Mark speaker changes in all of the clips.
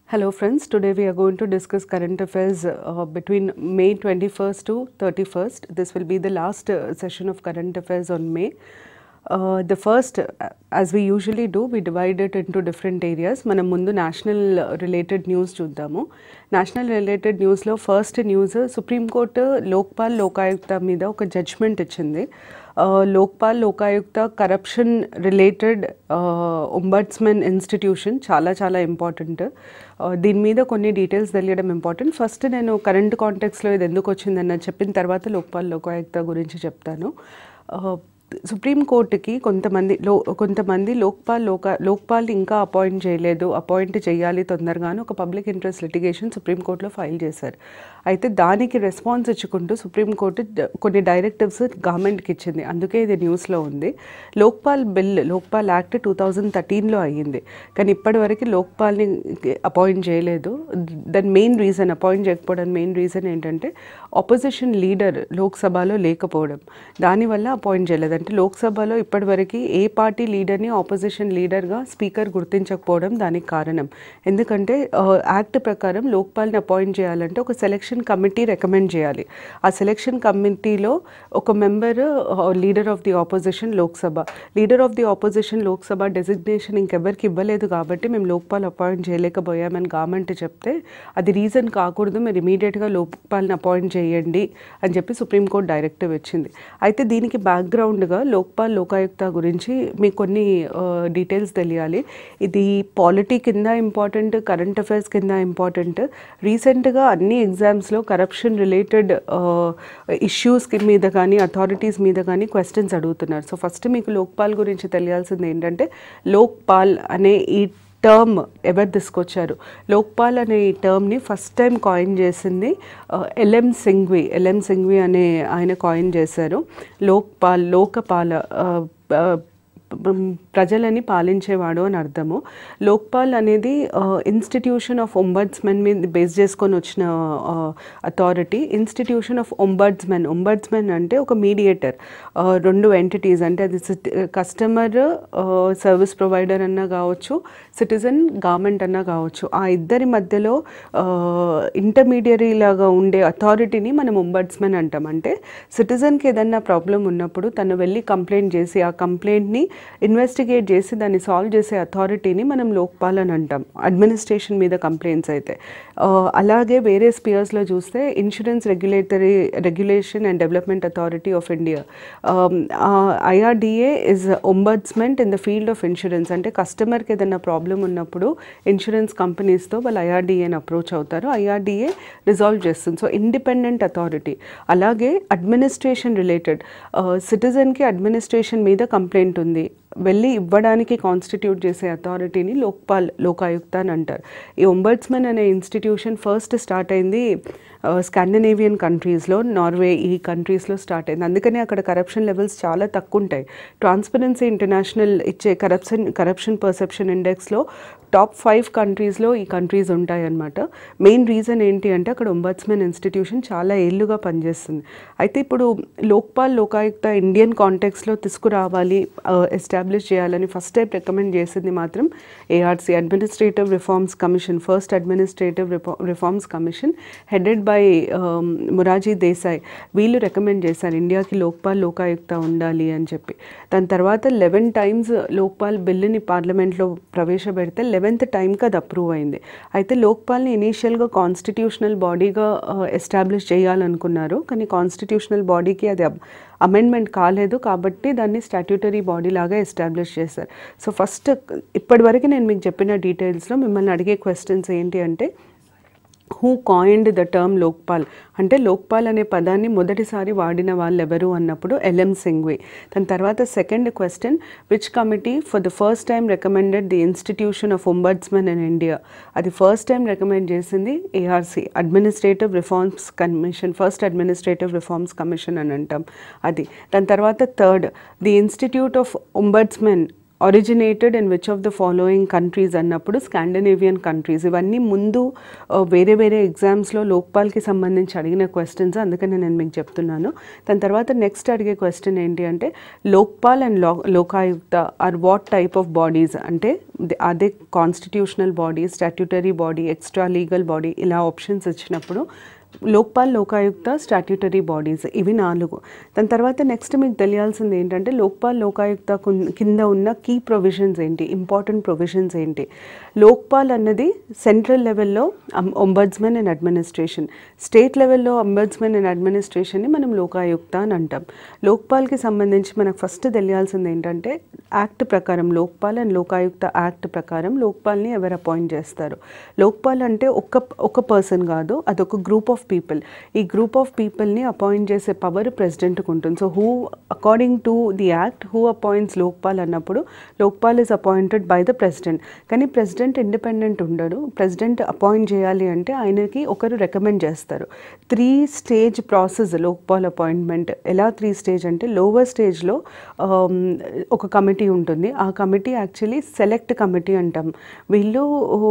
Speaker 1: Hello friends, today we are going to discuss current affairs uh, between May 21st to 31st. This will be the last uh, session of current affairs on May. Uh, the first, uh, as we usually do, we divide it into different areas. మనం ముందు national related news చూద్దాము national related న్యూస్లో first news supreme court Lokpal Lokayukta మీద ఒక judgement ఇచ్చింది uh, Lokpal Lokayukta corruption related ombudsman institution చాలా చాలా important దీని మీద కొన్ని డీటెయిల్స్ తెలియడం ఇంపార్టెంట్ ఫస్ట్ నేను కరెంట్ కాంటెక్స్లో ఇది ఎందుకు వచ్చిందన్న చెప్పిన తర్వాత లోక్పాల్ లోకాయుక్త గురించి చెప్తాను Uh, సుప్రీంకోర్టుకి కొంతమంది లో కొంతమంది లోక్పాల్ లోక లోక్పాల్ ఇంకా అపాయింట్ చేయలేదు అపాయింట్ చేయాలి తొందరగాను ఒక పబ్లిక్ ఇంట్రెస్ట్ లిటిగేషన్ సుప్రీంకోర్టులో ఫైల్ చేశారు అయితే దానికి రెస్పాన్స్ ఇచ్చుకుంటూ సుప్రీంకోర్టు ద- కొన్ని డైరెక్టివ్స్ గవర్నమెంట్కి ఇచ్చింది అందుకే ఇది న్యూస్లో ఉంది Lokpal bill Lokpal act two thousand థర్టీన్లో అయ్యింది కానీ ఇప్పటివరకు లోక్పాల్ని అపాయింట్ చేయలేదు దాని మెయిన్ రీజన్ అపాయింట్ చేయకపోవడానికి మెయిన్ రీజన్ ఏంటంటే ఆపోజిషన్ లీడర్ లోక్సభలో లేకపోవడం దానివల్ల అపాయింట్ చేయలేదు అంటే లోక్సభలో ఇప్పటివరకు ఏ పార్టీ లీడర్ని ఆపోజిషన్ లీడర్గా స్పీకర్ గుర్తించకపోవడం దానికి కారణం ఎందుకంటే యాక్ట్ ప్రకారం లోక్పాల్ని అపాయింట్ చేయాలంటే ఒక సెలక్షన్ కమిటీ రికమెండ్ చేయాలి ఆ సెలక్షన్ కమిటీలో ఒక member leader of the opposition Lok Sabha leader of the opposition Lok Sabha designation ఇంకెవరికి ఇవ్వలేదు కాబట్టి మేము లోక్పాల్ అపాయింట్ చేయలేకపోయామని గవర్నమెంట్ చెప్తే అది రీజన్ కాకూడదు మీరు ఇమీడియట్గా లోక్పాల్ని అపాయింట్ చేయండి అని చెప్పి సుప్రీంకోర్టు డైరెక్టివ్ ఇచ్చింది అయితే దీనికి బ్యాక్గ్రౌండ్గా లోక్పాల్ లోకాయుక్త గురించి మీకు కొన్ని డీటెయిల్స్ తెలియాలి ఇది పాలిటీ కింద ఇంపార్టెంట్ కరెంట్ అఫైర్స్ కింద ఇంపార్టెంట్ రీసెంట్గా అన్ని ఎగ్జామ్స్లో కరప్షన్ రిలేటెడ్ ఇష్యూస్ మీద కానీ అథారిటీస్ మీద కానీ క్వశ్చన్స్ అడుగుతున్నారు సో ఫస్ట్ మీకు లోక్పాల్ గురించి తెలియాల్సింది ఏంటంటే లోక్పాల్ అనే ఈ టర్మ్ ఎవరు తీసుకొచ్చారు లోక్పాల్ అనే ఈ టర్మ్ని ఫస్ట్ టైం కాయిన్ చేసింది ఎల్ఎం సింఘ్వి ఎల్ఎం సింఘ్వి అనే ఆయన కాయిన్ చేశారు లోక్పాల్ లోకపాల ఆ, ఆ, ప్రజలని పాలించేవాడు అని అర్థము లోక్పాల్ అనేది ఇన్స్టిట్యూషన్ ఆఫ్ ఒంబడ్స్మెన్ మీద బేస్ చేసుకొని వచ్చిన authority institution of ombudsman ombudsman అంటే ఒక మీడియేటర్ రెండు ఎంటిటీస్ అంటే అది కస్టమర్ సర్వీస్ ప్రొవైడర్ అన్నా కావచ్చు సిటిజన్ గవర్నమెంట్ అన్నా కావచ్చు ఆ ఇద్దరి మధ్యలో ఇంటర్మీడియరీ లాగా ఉండే అథారిటీని మనం ఒంబడ్స్మెన్ అంటాం అంటే సిటిజన్కి ఏదన్నా ప్రాబ్లం ఉన్నప్పుడు తను వెళ్ళి కంప్లైంట్ చేసి ఆ కంప్లైంట్ని ఇన్వెస్టిగేట్ చేసి దాన్ని సాల్వ్ చేసే అథారిటీని మనం లోక్పాల్ అని అంటాం అడ్మినిస్ట్రేషన్ మీద కంప్లైంట్స్ అయితే ఆ, అలాగే వేరే స్పియర్స్లో చూస్తే insurance regulatory regulation and development authority of India IRDA is ombudsman in the field of insurance అంటే కస్టమర్కి ఏదైనా ప్రాబ్లం ఉన్నప్పుడు ఇన్సూరెన్స్ కంపెనీస్తో వాళ్ళు ఐఆర్డిఏని అప్రోచ్ అవుతారు ఐఆర్డిఏ రిజాల్వ్ చేస్తుంది సో ఇండిపెండెంట్ అథారిటీ అలాగే అడ్మినిస్ట్రేషన్ రిలేటెడ్ సిటిజన్కి అడ్మినిస్ట్రేషన్ మీద కంప్లైంట్ ఉంది వెళ్ళి ఇవ్వడానికి కాన్స్టిట్యూట్ చేసే అథారిటీని లోక్పాల్ లోకాయుక్త అని అంటారు ఈ ఒంబడ్స్మెన్ అనే ఇన్స్టిట్యూషన్ ఫస్ట్ స్టార్ట్ అయింది స్కాండినేవియన్ కంట్రీస్లో నార్వే ఈ కంట్రీస్లో స్టార్ట్ అయింది అందుకనే అక్కడ కరప్షన్ లెవెల్స్ చాలా తక్కువ ఉంటాయి ట్రాన్స్పరెన్సీ ఇంటర్నేషనల్ ఇచ్చే కరప్షన్ కరప్షన్ పర్సెప్షన్ ఇండెక్స్లో టాప్ ఫైవ్ కంట్రీస్లో ఈ కంట్రీస్ ఉంటాయన్నమాట మెయిన్ రీజన్ ఏంటి అంటే అక్కడ ఒంబడ్స్మెన్ ఇన్స్టిట్యూషన్ చాలా ఏళ్ళుగా పనిచేస్తుంది అయితే ఇప్పుడు లోక్పాల్ లోకాయుక్త ఇండియన్ కాంటెక్స్లో తీసుకురావాలి ఎస్టాబ్లిష్ చేయాలని ఫస్ట్ టైం రికమెండ్ చేసింది మాత్రం ARC administrative reforms commission first administrative reforms commission headed by Morarji Desai వీళ్ళు రికమెండ్ చేశారు ఇండియాకి లోక్పాల్ లోకాయుక్త ఉండాలి అని చెప్పి దాని తర్వాత లెవెన్ టైమ్స్ లోక్పాల్ బిల్లుని పార్లమెంట్లో ప్రవేశపెడితే లెవెన్త్ టైంకి అది అప్రూవ్ అయింది అయితే లోక్పాల్ని ఇనీషియల్గా కాన్స్టిట్యూషనల్ బాడీగా ఎస్టాబ్లిష్ చేయాలనుకున్నారు కానీ కాన్స్టిట్యూషనల్ బాడీకి అది అమెండ్మెంట్ కాలేదు కాబట్టి దాన్ని స్టాట్యూటరీ బాడీ లాగా ఎస్టాబ్లిష్ చేశారు సో ఫస్ట్ ఇప్పటివరకు నేను మీకు చెప్పిన డీటెయిల్స్లో మిమ్మల్ని అడిగే క్వశ్చన్స్ ఏంటి అంటే who coined the term Lokpal అంటే లోక్పాల్ అనే పదాన్ని మొదటిసారి వాడిన వాళ్ళు ఎవరు అన్నప్పుడు ఎల్ఎం సింగ్వి దాని తర్వాత second question which committee for the first time recommended the institution of ombudsman in India అది ఫస్ట్ టైం రికమెండ్ చేసింది ARC administrative reforms commission first administrative reforms commission అని అంటాం అది దాని తర్వాత third the institute of ombudsman originated in which of the following countries అన్నప్పుడు Scandinavian countries ఇవన్నీ ముందు ఆ, వేరే వేరే ఎగ్జామ్స్లో లోక్పాల్కి సంబంధించి అడిగిన క్వశ్చన్స్ అందుకని నేను మీకు చెప్తున్నాను దాని తర్వాత నెక్స్ట్ అడిగే క్వశ్చన్ ఏంటి అంటే లోక్పాల్ అండ్ లో Lokayukta are what type of bodies అంటే ది- అదే constitutional body statutory body extra legal body ఇలా ఆప్షన్స్ ఇచ్చినప్పుడు లోక్పాల్ లోకాయుక్త స్టాట్యూటరీ బాడీస్ ఇవి నాలుగు దాని తర్వాత నెక్స్ట్ మీకు తెలియాల్సింది ఏంటంటే లోక్పాల్ లోకాయుక్త కున్- కింద ఉన్న కీ ప్రొవిజన్స్ ఏంటి ఇంపార్టెంట్ ప్రొవిజన్స్ ఏంటి లోక్పాల్ అన్నది సెంట్రల్ లెవెల్లో ఒంబడ్స్మెన్ అండ్ అడ్మినిస్ట్రేషన్ స్టేట్ లెవెల్లో అంబడ్స్మెన్ అండ్ అడ్మినిస్ట్రేషన్ని మనం లోకాయుక్త అని అంటాం లోక్పాల్కి సంబంధించి మనకు ఫస్ట్ తెలియాల్సింది ఏంటంటే యాక్ట్ ప్రకారం లోక్పాల్ అండ్ లోకాయుక్త యాక్ట్ ప్రకారం లోక్పాల్ని ఎవరు అపాయింట్ చేస్తారు లోక్పాల్ అంటే ఒక ఒక పర్సన్ కాదు అదొక గ్రూప్ ఆఫ్ పీపుల్ ఈ గ్రూప్ ఆఫ్ పీపుల్ని అపాయింట్ చేసే పవర్ ప్రెసిడెంట్కి ఉంటుంది so who according to the act who appoints Lokpal అన్నప్పుడు Lokpal is appointed by the president కానీ ప్రెసిడెంట్ ఇండిపెండెంట్ ఉండడు ప్రెసిడెంట్ అపాయింట్ చేయాలి అంటే ఆయనకి ఒకరు రికమెండ్ చేస్తారు three stage process Lokpal appointment ఎలా త్రీ స్టేజ్ అంటే లోవర్ స్టేజ్లో ఒక కమిటీ ఉంటుంది ఆ కమిటీ యాక్చువల్లీ సెలెక్ట్ కమిటీ అంటాం వీళ్ళు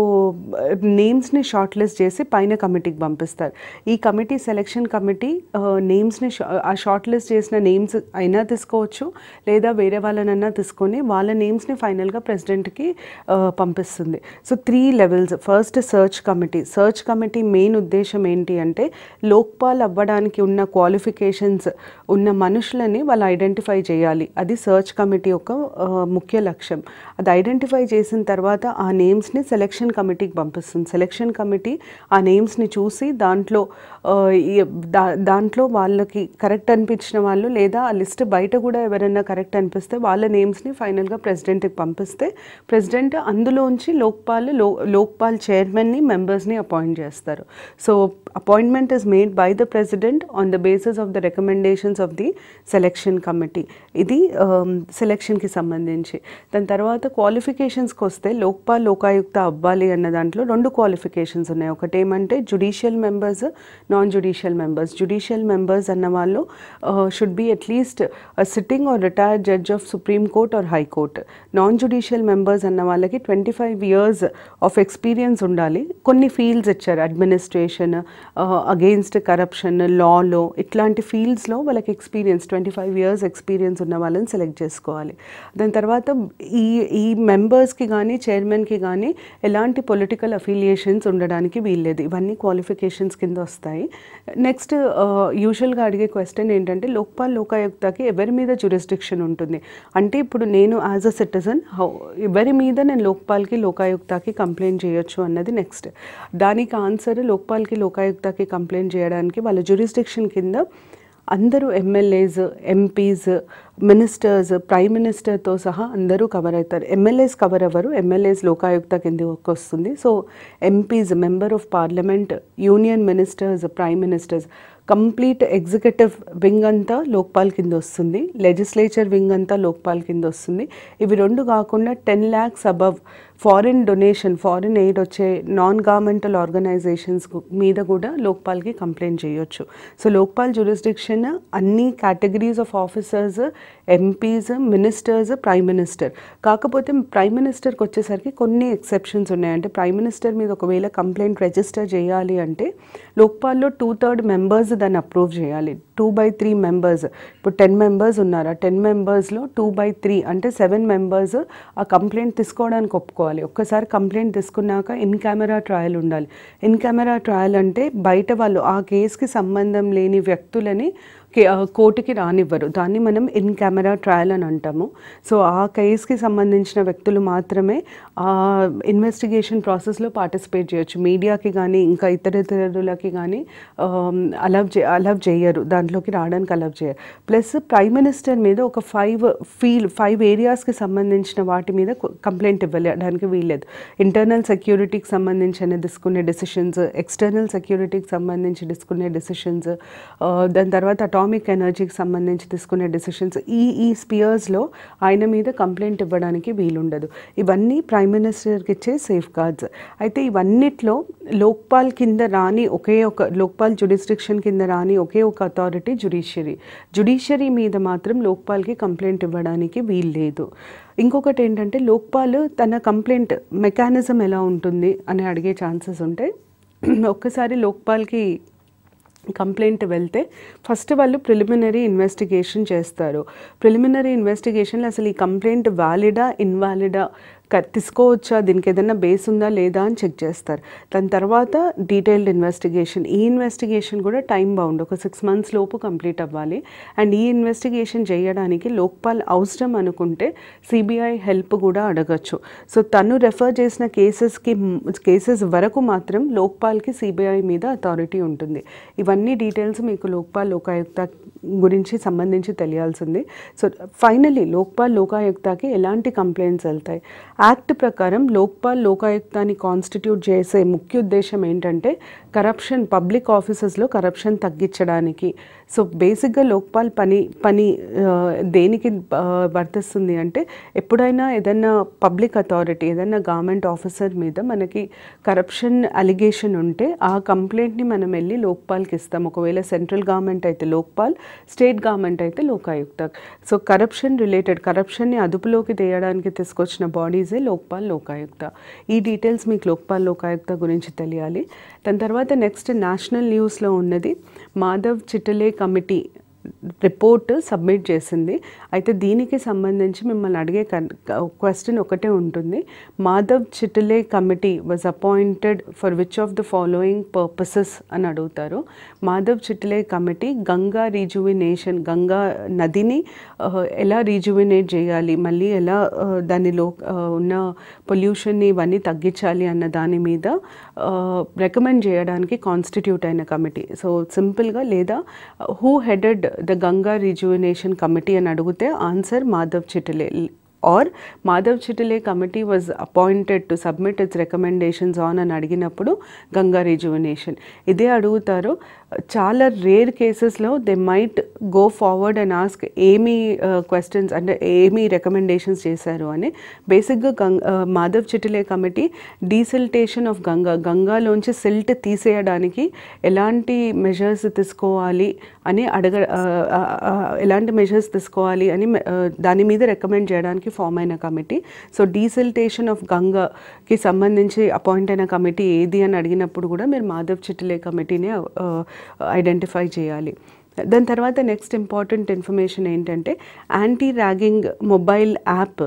Speaker 1: నేమ్స్ని షార్ట్ లిస్ట్ చేసి పైన కమిటీకి పంపిస్తారు ఈ కమిటీ సెలెక్షన్ కమిటీ నేమ్స్ని ఆ షార్ట్ లిస్ట్ చేసిన నేమ్స్ అయినా తీసుకోవచ్చు లేదా వేరే వాళ్ళనన్నా తీసుకొని వాళ్ళ నేమ్స్ని ఫైనల్గా ప్రెసిడెంట్కి పంపిస్తుంది so three levels first search committee search committee main ఉద్దేశం ఏంటి అంటే లోక్పాల్ అవ్వడానికి ఉన్న క్వాలిఫికేషన్స్ ఉన్న మనుషులని వాళ్ళు ఐడెంటిఫై చేయాలి అది సర్చ్ కమిటీ యొక్క ఆ, ముఖ్య లక్ష్యం అది ఐడెంటిఫై చేసిన తర్వాత ఆ నేమ్స్ని సెలెక్షన్ కమిటీకి పంపిస్తుంది సెలెక్షన్ కమిటీ ఆ నేమ్స్ని చూసి దాంట్లో ఆ, ఈ- దా- దాంట్లో వాళ్ళకి కరెక్ట్ అనిపించిన వాళ్ళు లేదా ఆ లిస్ట్ బయట కూడా ఎవరైనా కరెక్ట్ అనిపిస్తే వాళ్ళ నేమ్స్ని ఫైనల్గా ప్రెసిడెంట్కి పంపిస్తే ప్రెసిడెంట్ అందులోంచి లోక్పాల్ లో లోక్పాల్ చైర్మన్ని మెంబర్స్ని అపాయింట్ చేస్తారు so appointment is made by the president on the basis of the recommendations of the selection committee ఇది సెలెక్షన్కి సంబంధించి దాని తర్వాత క్వాలిఫికేషన్స్కి వస్తే లోక్పాల్ లోకాయుక్త అవ్వాలి అన్న దాంట్లో రెండు క్వాలిఫికేషన్స్ ఉన్నాయి ఒకటి ఏమంటే judicial members non judicial members judicial members అన్న వాళ్ళు should be at least sitting or retired judge of supreme court or high court non judicial members అన్న వాళ్ళకి twenty five years of experience ఉండాలి కొన్ని ఫీల్డ్స్ ఇచ్చారు అడ్మినిస్ట్రేషన్ అగెయిన్స్ట్ కరప్షన్ లాలో ఇట్లాంటి ఫీల్డ్స్లో వాళ్ళకి experience twenty five years experience ఉన్న వాళ్ళని సెలెక్ట్ చేసుకోవాలి దాని తర్వాత ఈ ఈ మెంబర్స్కి కానీ చైర్మన్కి కానీ ఎలాంటి పొలిటికల్ అఫిలియేషన్స్ ఉండడానికి వీల్లేదు ఇవన్నీ క్వాలిఫికేషన్స్ కింద వస్తాయి నెక్స్ట్ యూజువల్గా అడిగే క్వశ్చన్ ఏంటంటే లోక్పాల్ లోకాయుక్తకి ఎవరి మీద జ్యూరిస్డిక్షన్ ఉంటుంది అంటే ఇప్పుడు నేను యాజ్ అ సిటిజన్ హౌ ఎవరి మీద నేను లోక్పాల్కి లోకాయుక్తకి కంప్లైంట్ చేయొచ్చు అన్నది నెక్స్ట్ దానికి ఆన్సర్ లోక్పాల్కి లోకాయుక్తకి కంప్లైంట్ చేయడానికి వాళ్ళ జ్యూరిస్డిక్షన్ కింద అందరూ ఎమ్మెల్యేస్ ఎంపీస్ మినిస్టర్స్ ప్రైమ్ మినిస్టర్తో సహా అందరూ కవర్ అవుతారు ఎమ్మెల్యేస్ కవర్ అవ్వరు ఎమ్మెల్యేస్ లోకాయుక్త కిందకి వస్తుంది so MPs member of parliament union ministers prime ministers complete executive wing అంతా లోక్పాల్ కింద వస్తుంది లెజిస్లేచర్ వింగ్ అంతా లోక్పాల్ కింద వస్తుంది ఇవి రెండు కాకుండా ten lakhs above foreign donation foreign aid వచ్చే నాన్ గవర్నమెంటల్ ఆర్గనైజేషన్స్ మీద కూడా లోక్పాల్కి కంప్లైంట్ చేయొచ్చు సో లోక్పాల్ జ్యూరిస్డిక్షన్ అన్ని categories of officers MPs ministers prime minister కాకపోతే ప్రైమ్ మినిస్టర్కి వచ్చేసరికి కొన్ని ఎక్సెప్షన్స్ ఉన్నాయి అంటే ప్రైమ్ మినిస్టర్ మీద ఒకవేళ కంప్లైంట్ రిజిస్టర్ చేయాలి అంటే లోక్పాల్లో టూ థర్డ్ మెంబర్స్ దాన్ని అప్రూవ్ చేయాలి టూ బై త్రీ మెంబర్స్ ఇప్పుడు టెన్ మెంబర్స్ ఉన్నారు ఆ టెన్ మెంబర్స్లో టూ బై త్రీ అంటే సెవెన్ మెంబర్స్ ఆ కంప్లైంట్ తీసుకోవడానికి ఒప్పుకోవాలి ఒక్కసారి కంప్లైంట్ తీసుకున్నాక ఇన్ కెమెరా ట్రయల్ ఉండాలి ఇన్ కెమెరా ట్రయల్ అంటే బయట వాళ్ళు ఆ కేసుకి సంబంధం లేని వ్యక్తులని కే- ఆ, కోర్టుకి రానివ్వరు దాన్ని మనం ఇన్ కెమెరా ట్రయల్ అని అంటాము సో ఆ కేసుకి సంబంధించిన వ్యక్తులు మాత్రమే ఆ ఇన్వెస్టిగేషన్ ప్రాసెస్లో పార్టిసిపేట్ చేయొచ్చు మీడియాకి కానీ ఇంకా ఇతర ఇతరులకి కానీ అలవ్ చే అలవ్ చేయరు దాంట్లోకి రావడానికి అలవ్ చేయరు ప్లస్ ప్రైమ్ మినిస్టర్ మీద ఒక ఫైవ్ ఫీల్ ఫైవ్ ఏరియాస్కి సంబంధించిన వాటి మీద కంప్లైంట్ ఇవ్వడానికి వీల్లేదు ఇంటర్నల్ సెక్యూరిటీకి సంబంధించిన తీసుకునే డెసిషన్స్ ఎక్స్టర్నల్ సెక్యూరిటీకి సంబంధించి తీసుకునే డెసిషన్స్ దాని తర్వాత అటామిక్ ఎనర్జీకి సంబంధించి తీసుకునే డెసిషన్స్ ఈ ఈ స్పియర్స్లో ఆయన మీద కంప్లైంట్ ఇవ్వడానికి వీలుండదు ఇవన్నీ ప్రైమ్ మినిస్టర్కి ఇచ్చే సేఫ్ గార్డ్స్ అయితే ఇవన్నిట్లో లోక్పాల్ కింద రాని ఒకే ఒక లోక్పాల్ జుడిస్ట్రిక్షన్ కింద రాని ఒకే ఒక అథారిటీ జుడిషియరీ జుడిషియరీ మీద మాత్రం లోక్పాల్కి కంప్లైంట్ ఇవ్వడానికి వీల్లేదు ఇంకొకటి ఏంటంటే లోక్పాల్ తన కంప్లైంట్ మెకానిజం ఎలా ఉంటుంది అని అడిగే ఛాన్సెస్ ఉంటాయి ఒక్కసారి లోక్పాల్కి కంప్లైంట్ వెళ్తే ఫస్ట్ వాళ్ళు ప్రిలిమినరీ ఇన్వెస్టిగేషన్ చేస్తారు ప్రిలిమినరీ ఇన్వెస్టిగేషన్లో అసలు ఈ కంప్లైంట్ వ్యాలిడా ఇన్వాలిడా క- తీసుకోవచ్చా దీనికి ఏదైనా బేస్ ఉందా లేదా అని చెక్ చేస్తారు దాని తర్వాత డీటెయిల్డ్ ఇన్వెస్టిగేషన్ ఈ ఇన్వెస్టిగేషన్ కూడా టైం బౌండ్ ఒక సిక్స్ మంత్స్ లోపు కంప్లీట్ అవ్వాలి అండ్ ఈ ఇన్వెస్టిగేషన్ చేయడానికి లోక్పాల్ అవసరం అనుకుంటే సిబిఐ హెల్ప్ కూడా అడగచ్చు సో తను రెఫర్ చేసిన కేసెస్కి కేసెస్ వరకు మాత్రం లోక్పాల్కి సిబిఐ మీద అథారిటీ ఉంటుంది ఇవన్నీ డీటెయిల్స్ మీకు లోక్పాల్ లోకాయుక్త గురించి సంబంధించి తెలియాల్సింది సో ఫైనలీ లోక్పాల్ లోకాయుక్తకి ఎలాంటి కంప్లైంట్స్ వెళ్తాయి యాక్ట్ ప్రకారం లోక్పాల్ లోకాయుక్తాన్ని కాన్స్టిట్యూట్ చేసే ముఖ్య ఉద్దేశం ఏంటంటే కరప్షన్ పబ్లిక్ ఆఫీసెస్లో కరప్షన్ తగ్గించడానికి సో బేసిక్గా లోక్పాల్ పని పని ఆ, దేనికి ఆ, వర్తిస్తుంది అంటే ఎప్పుడైనా ఏదైనా పబ్లిక్ అథారిటీ ఏదైనా గవర్నమెంట్ ఆఫీసర్ మీద మనకి కరప్షన్ అలిగేషన్ ఉంటే ఆ కంప్లైంట్ని మనం వెళ్ళి లోక్పాల్కి ఇస్తాం ఒకవేళ సెంట్రల్ గవర్నమెంట్ అయితే లోక్పాల్ స్టేట్ గవర్నమెంట్ అయితే లోకాయుక్త సో కరప్షన్ రిలేటెడ్ కరప్షన్ని అదుపులోకి తేయడానికి తీసుకొచ్చిన బాడీసే లోక్పాల్ లోకాయుక్త ఈ డీటెయిల్స్ మీకు లోక్పాల్ లోకాయుక్త గురించి తెలియాలి దాని తర్వాత నెక్స్ట్ నేషనల్ న్యూస్లో ఉన్నది Madhav Chitale committee report submit చేసింది అయితే దీనికి సంబంధించి మిమ్మల్ని అడిగే క్వశ్చన్ ఒకటే ఉంటుంది Madhav Chitale committee was appointed for which of the following purposes అని అడుగుతారు మాధవ్ చిట్టలే కమిటీ గంగా రీజువినేషన్ గంగా నదిని ఆ, ఎలా రీజువినేట్ చేయాలి మళ్ళీ ఎలా ఆ, దానిలో ఆ, ఉన్న పొల్యూషన్ని ఇవన్నీ తగ్గించాలి అన్న దాని మీద రికమెండ్ చేయడానికి కాన్స్టిట్యూట్ అయిన కమిటీ సో సింపుల్గా లేదా who headed the Ganga rejuvenation committee అని అడిగితే answer Madhav Chitale or Madhav Chitale committee was appointed to submit its recommendations on అని అడిగినప్పుడు గంగా రిజువినేషన్ ఇదే అడుగుతారు చాలా రేర్ కేసెస్లో they might go forward and ask ఏమి క్వశ్చన్స్ అంటే ఏమి రికమెండేషన్స్ చేశారు అని బేసిక్గా గంగ్ ఆ, Madhav Chitale committee desiltation of Ganga గంగాలోంచి సిల్ట్ తీసేయడానికి ఎలాంటి మెజర్స్ తీసుకోవాలి అని అడగ ఆ, ఆ, ఆ, ఎలాంటి మెజర్స్ తీసుకోవాలి అని మె- ఆ, దాని మీద రికమెండ్ చేయడానికి ఫామ్ అయిన కమిటీ సో డీసిల్టేషన్ ఆఫ్ గంగాకి సంబంధించి అపాయింట్ అయిన కమిటీ ఏది అని అడిగినప్పుడు కూడా మీరు మాధవ్ చిట్టిలే కమిటీనే ఐడెంటిఫై చేయాలి దాని తర్వాత నెక్స్ట్ ఇంపార్టెంట్ ఇన్ఫర్మేషన్ ఏంటంటే anti ragging mobile app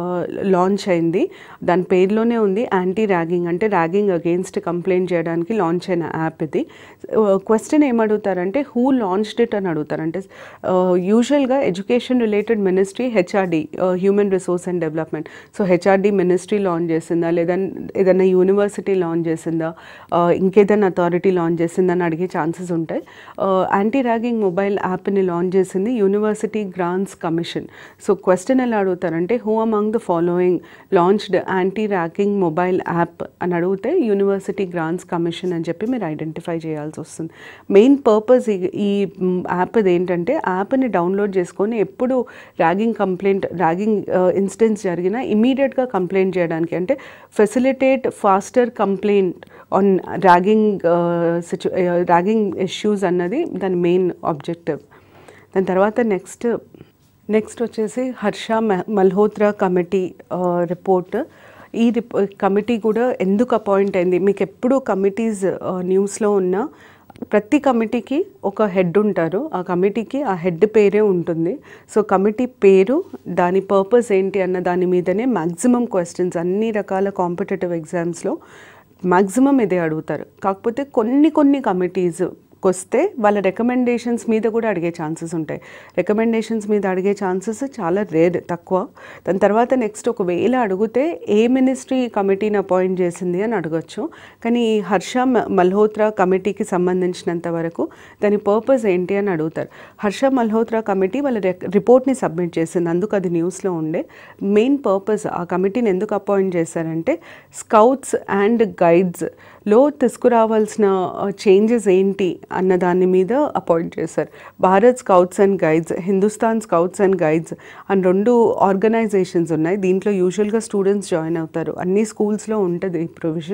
Speaker 1: launch అయింది దాని పేరులోనే ఉంది యాంటీ ర్యాగింగ్ అంటే ర్యాగింగ్ అగేన్స్ట్ కంప్లైంట్ చేయడానికి లాంచ్ అయిన యాప్ ఇది క్వశ్చన్ ఏమడుగుతారంటే హూ లాంచ్డ్ ఇట్ అని అడుగుతారు అంటే యూజువల్గా education related ministry HRD human resource and development so HRD ministry launch చేసిందా లేదా ఏదైనా యూనివర్సిటీ లాంచ్ చేసిందా ఆ, ఇంకేదైనా అథారిటీ లాంచ్ చేసిందా అని అడిగే ఛాన్సెస్ ఉంటాయి యాంటీ ర్యాగింగ్ మొబైల్ యాప్ని లాంచ్ చేసింది university grants commission so question ఎలా అడుగుతారంటే who among the following launched anti ragging mobile app అని అడిగితే యూనివర్సిటీ గ్రాంట్స్ కమిషన్ అని చెప్పి మీరు ఐడెంటిఫై చేయాల్సి వస్తుంది మెయిన్ పర్పస్ ఈ యాప్ ఏంటంటే యాప్ని డౌన్లోడ్ చేసుకొని ఎప్పుడు ర్యాగింగ్ కంప్లైంట్ ర్యాగింగ్ ఇన్సిడెంట్స్ జరిగినా ఇమీడియట్గా కంప్లైంట్ చేయడానికి అంటే facilitate faster complaint on ragging సిచ్యు ర్యాగింగ్ ఇష్యూస్ అన్నది దాని మెయిన్ ఆబ్జెక్టివ్ దాని తర్వాత నెక్స్ట్ నెక్స్ట్ వచ్చేసి హర్ష మెహ్- మల్హోత్రా కమిటీ రిపోర్ట్ ఈ రిప్ కమిటీ కూడా ఎందుకు అపాయింట్ అయింది మీకు ఎప్పుడు కమిటీస్ న్యూస్లో ఉన్న ప్రతి కమిటీకి ఒక హెడ్ ఉంటారు ఆ కమిటీకి ఆ హెడ్ పేరే ఉంటుంది సో కమిటీ పేరు దాని పర్పస్ ఏంటి అన్న దాని మీదనే మ్యాక్సిమం క్వశ్చన్స్ అన్ని రకాల కాంపిటేటివ్ ఎగ్జామ్స్లో మ్యాక్సిమం ఇదే అడుగుతారు కాకపోతే కొన్ని కొన్ని కమిటీస్ వస్తే వాళ్ళ రికమెండేషన్స్ మీద కూడా అడిగే ఛాన్సెస్ ఉంటాయి రికమెండేషన్స్ మీద అడిగే ఛాన్సెస్ చాలా రేర్ తక్కువ దాని తర్వాత నెక్స్ట్ ఒకవేళ అడిగితే ఏ మినిస్ట్రీ కమిటీని అపాయింట్ చేసింది అని అడగచ్చు కానీ ఈ హర్ష మ- మల్హోత్రా కమిటీకి సంబంధించినంత వరకు దాని పర్పస్ ఏంటి అని అడుగుతారు హర్ష మల్హోత్రా కమిటీ వాళ్ళ రెక్- రిపోర్ట్ని సబ్మిట్ చేసింది అందుకు అది న్యూస్లో ఉండే మెయిన్ పర్పస్ ఆ కమిటీని ఎందుకు అపాయింట్ చేశారంటే స్కౌట్స్ అండ్ గైడ్స్లో తీసుకురావాల్సిన చేంజెస్ ఏంటి అన్న దాని మీద అపాయింట్ చేశారు Bharat scouts and guides Hindustan scouts and guides అని రెండు ఆర్గనైజేషన్స్ ఉన్నాయి దీంట్లో యూజువల్గా స్టూడెంట్స్ జాయిన్ అవుతారు అన్ని స్కూల్స్లో ఉంటుంది ఈ ప్రొవిజన్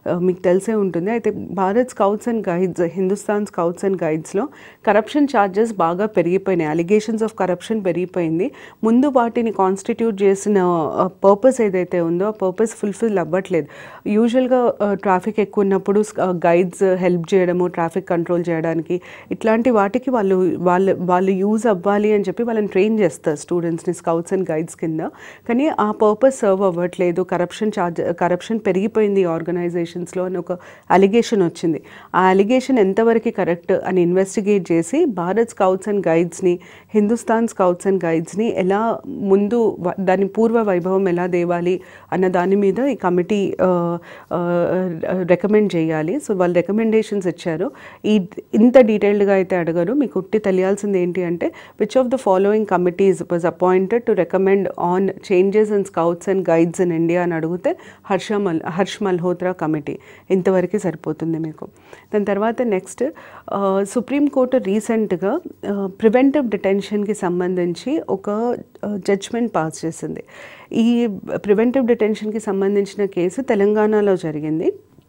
Speaker 1: ఆ, మీకు తెలిసే ఉంటుంది అయితే Bharat scouts and guides Hindustan scouts and గైడ్స్లో కరప్షన్ ఛార్జెస్ బాగా పెరిగిపోయినాయి అలిగేషన్స్ ఆఫ్ కరప్షన్ పెరిగిపోయింది ముందు వాటిని కాన్స్టిట్యూట్ చేసిన పర్పస్ ఏదైతే ఉందో ఆ పర్పస్ ఫుల్ఫిల్ అవ్వట్లేదు యూజువల్గా ట్రాఫిక్ ఎక్కువ ఉన్నప్పుడు గైడ్స్ హెల్ప్ చేయడము ట్రాఫిక్ కంట్రోల్ చేయడానికి ఇట్లాంటి వాటికి వాళ్ళు వాళ్ళు వాళ్ళు యూజ్ అవ్వాలి అని చెప్పి వాళ్ళని ట్రైన్ చేస్తారు స్టూడెంట్స్ని స్కౌట్స్ అండ్ గైడ్స్ కింద కానీ ఆ పర్పస్ సర్వ్ అవ్వట్లేదు కరప్షన్ ఛార్జ్ కరప్షన్ పెరిగిపోయింది ఆర్గనైజేషన్స్లో అని ఒక అలిగేషన్ వచ్చింది ఆ అలిగేషన్ ఎంతవరకు కరెక్ట్ అని ఇన్వెస్టిగేట్ చేసి భారత్ స్కౌట్స్ అండ్ గైడ్స్ని హిందుస్థాన్ స్కౌట్స్ అండ్ గైడ్స్ని ఎలా ముందు వ- దాని పూర్వ వైభవం ఎలా దేవాలి అన్న దాని మీద ఈ కమిటీ రికమెండ్ చేయాలి సో వాళ్ళు రికమెండేషన్స్ ఇచ్చారు ఈ ఇంత డీటెయిల్డ్గా అయితే అడగరు మీకు ఉట్టి తెలియాల్సింది ఏంటి అంటే which of the following committees was appointed to recommend on changes in scouts and guides in India అని అడిగితే హర్ష మల్ హర్ష్ మల్హోత్రా కమిటీ ఇంతవరకు సరిపోతుంది మీకు దాని తర్వాత నెక్స్ట్ సుప్రీంకోర్టు రీసెంట్గా ప్రివెంటివ్ డిటెన్షన్కి సంబంధించి ఒక జడ్జ్మెంట్ పాస్ చేసింది ఈ ప్రివెంటివ్ డిటెన్షన్కి సంబంధించిన కేసు తెలంగాణలో జరిగింది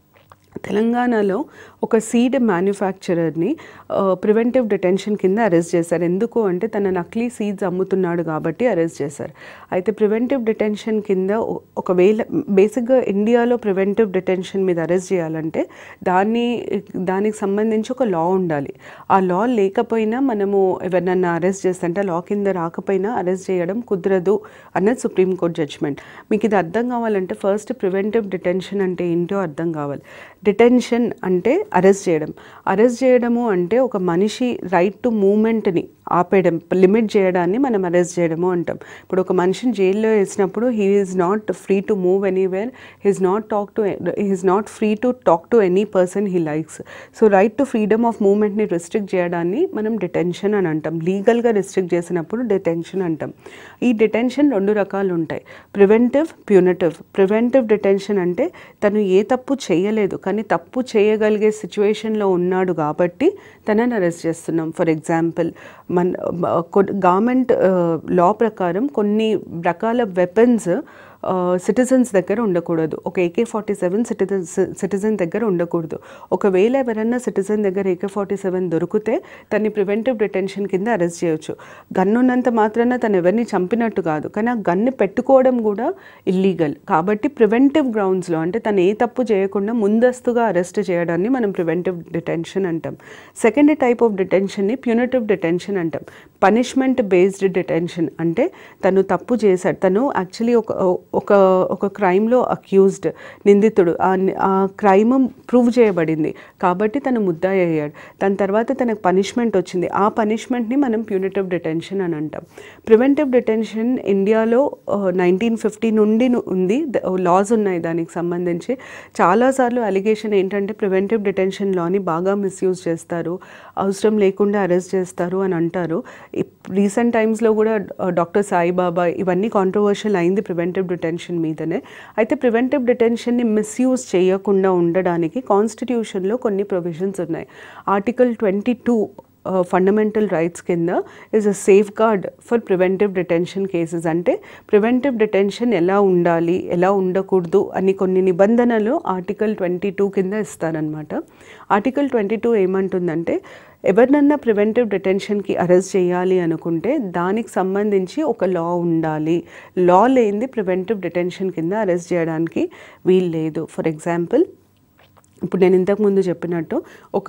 Speaker 1: తెలంగాణలో ఒక సీడ్ మ్యానుఫ్యాక్చరర్ని ప్రివెంటివ్ డిటెన్షన్ కింద అరెస్ట్ చేశారు ఎందుకు అంటే తన నకిలీ సీడ్స్ అమ్ముతున్నాడు కాబట్టి అరెస్ట్ చేశారు అయితే ప్రివెంటివ్ డిటెన్షన్ కింద ఒ- ఒకవేళ బేసిక్గా ఇండియాలో ప్రివెంటివ్ డిటెన్షన్ మీద అరెస్ట్ చేయాలంటే దాన్ని దానికి సంబంధించి ఒక లా ఉండాలి ఆ లా లేకపోయినా మనము ఎవరినన్నా అరెస్ట్ చేస్తుంటే లా కింద రాకపోయినా అరెస్ట్ చేయడం కుదరదు అన్నది సుప్రీంకోర్టు జడ్జ్మెంట్ మీకు ఇది అర్థం కావాలంటే ఫస్ట్ ప్రివెంటివ్ డిటెన్షన్ అంటే ఏంటో అర్థం కావాలి డిటెన్షన్ అంటే అరెస్ట్ చేయడం అరెస్ట్ చేయడము అంటే ఒక మనిషి రైట్ టు మూమెంట్ని ఆపేయడం లిమిట్ చేయడాన్ని మనం అరెస్ట్ చేయడము అంటాం ఇప్పుడు ఒక మనిషిని జైల్లో వేసినప్పుడు he is not free to move anywhere he's not talk to he's not free to talk to any person he likes so right to freedom of మూమెంట్ని రిస్ట్రిక్ట్ చేయడాన్ని మనం డిటెన్షన్ అని అంటాం లీగల్గా రిస్ట్రిక్ట్ చేసినప్పుడు డిటెన్షన్ అంటాం ఈ డిటెన్షన్ రెండు రకాలు ఉంటాయి ప్రివెంటివ్ ప్యూనటివ్ ప్రివెంటివ్ డిటెన్షన్ అంటే తను ఏ తప్పు చేయలేదు కానీ తప్పు చేయగలిగే సిచ్యువేషన్లో ఉన్నాడు కాబట్టి తనని అరెస్ట్ చేస్తున్నాం ఫర్ ఎగ్జాంపుల్ మన గవర్నమెంట్ లా ప్రకారం కొన్ని రకాల వెపన్స్ సిటిజన్స్ దగ్గర ఉండకూడదు ఒక AK forty seven citizen citizen దగ్గర ఉండకూడదు ఒకవేళ ఎవరైనా సిటిజన్ దగ్గర ఏకే ఫార్టీ సెవెన్ దొరికితే తన్ని ప్రివెంటివ్ డిటెన్షన్ కింద అరెస్ట్ చేయొచ్చు గన్ ఉన్నంత మాత్రాన తను ఎవరిని చంపినట్టు కాదు కానీ ఆ గన్ను పెట్టుకోవడం కూడా ఇల్లీగల్ కాబట్టి ప్రివెంటివ్ గ్రౌండ్స్లో అంటే తను ఏ తప్పు చేయకుండా ముందస్తుగా అరెస్ట్ చేయడాన్ని మనం ప్రివెంటివ్ డిటెన్షన్ అంటాం సెకండ్ టైప్ ఆఫ్ డిటెన్షన్ని ప్యూనిటివ్ డిటెన్షన్ అంటాం పనిష్మెంట్ బేస్డ్ డిటెన్షన్ అంటే తను తప్పు చేశాడు తను యాక్చువల్లీ ఒక ఒక ఒక క్రైమ్లో అక్యూజ్డ్ నిందితుడు ఆ ని- ఆ క్రైమ్ ప్రూవ్ చేయబడింది కాబట్టి తను ముద్దాయి అయ్యాడు దాని తర్వాత తనకు పనిష్మెంట్ వచ్చింది ఆ పనిష్మెంట్ని మనం ప్యూనిటివ్ డిటెన్షన్ అని అంటాం ప్రివెంటివ్ డిటెన్షన్ ఇండియాలో నైన్టీన్ ఫిఫ్టీ నుండి ను- ఉంది లాస్ ఉన్నాయి దానికి సంబంధించి చాలాసార్లు అలిగేషన్ ఏంటంటే ప్రివెంటివ్ డిటెన్షన్ లాని బాగా మిస్యూజ్ చేస్తారు అవసరం లేకుండా అరెస్ట్ చేస్తారు అని అంటారు రీసెంట్ టైమ్స్లో కూడా డాక్టర్ సాయిబాబా ఇవన్నీ కాంట్రవర్షియల్ అయింది ప్రివెంటివ్ డిటెన్షన్ మీదనే అయితే ప్రివెంటివ్ డిటెన్షన్ని మిస్యూజ్ చేయకుండా ఉండడానికి కాన్స్టిట్యూషన్లో కొన్ని ప్రొవిజన్స్ ఉన్నాయి article twenty two fundamental rights కింద is a safeguard for preventive detention cases అంటే ప్రివెంటివ్ డిటెన్షన్ ఎలా ఉండాలి ఎలా ఉండకూడదు అని కొన్ని నిబంధనలు ఆర్టికల్ ట్వంటీ టూ కింద ఇస్తారనమాట ఆర్టికల్ ట్వంటీ టూ ఏమంటుందంటే ఎవరినన్నా ప్రివెంటివ్ డిటెన్షన్కి అరెస్ట్ చేయాలి అనుకుంటే దానికి సంబంధించి ఒక లా ఉండాలి లా లేనిది ప్రివెంటివ్ డిటెన్షన్ కింద అరెస్ట్ చేయడానికి వీలు లేదు ఫర్ ఎగ్జాంపుల్ ఇప్పుడు నేను ఇంతకు ముందు చెప్పినట్టు ఒక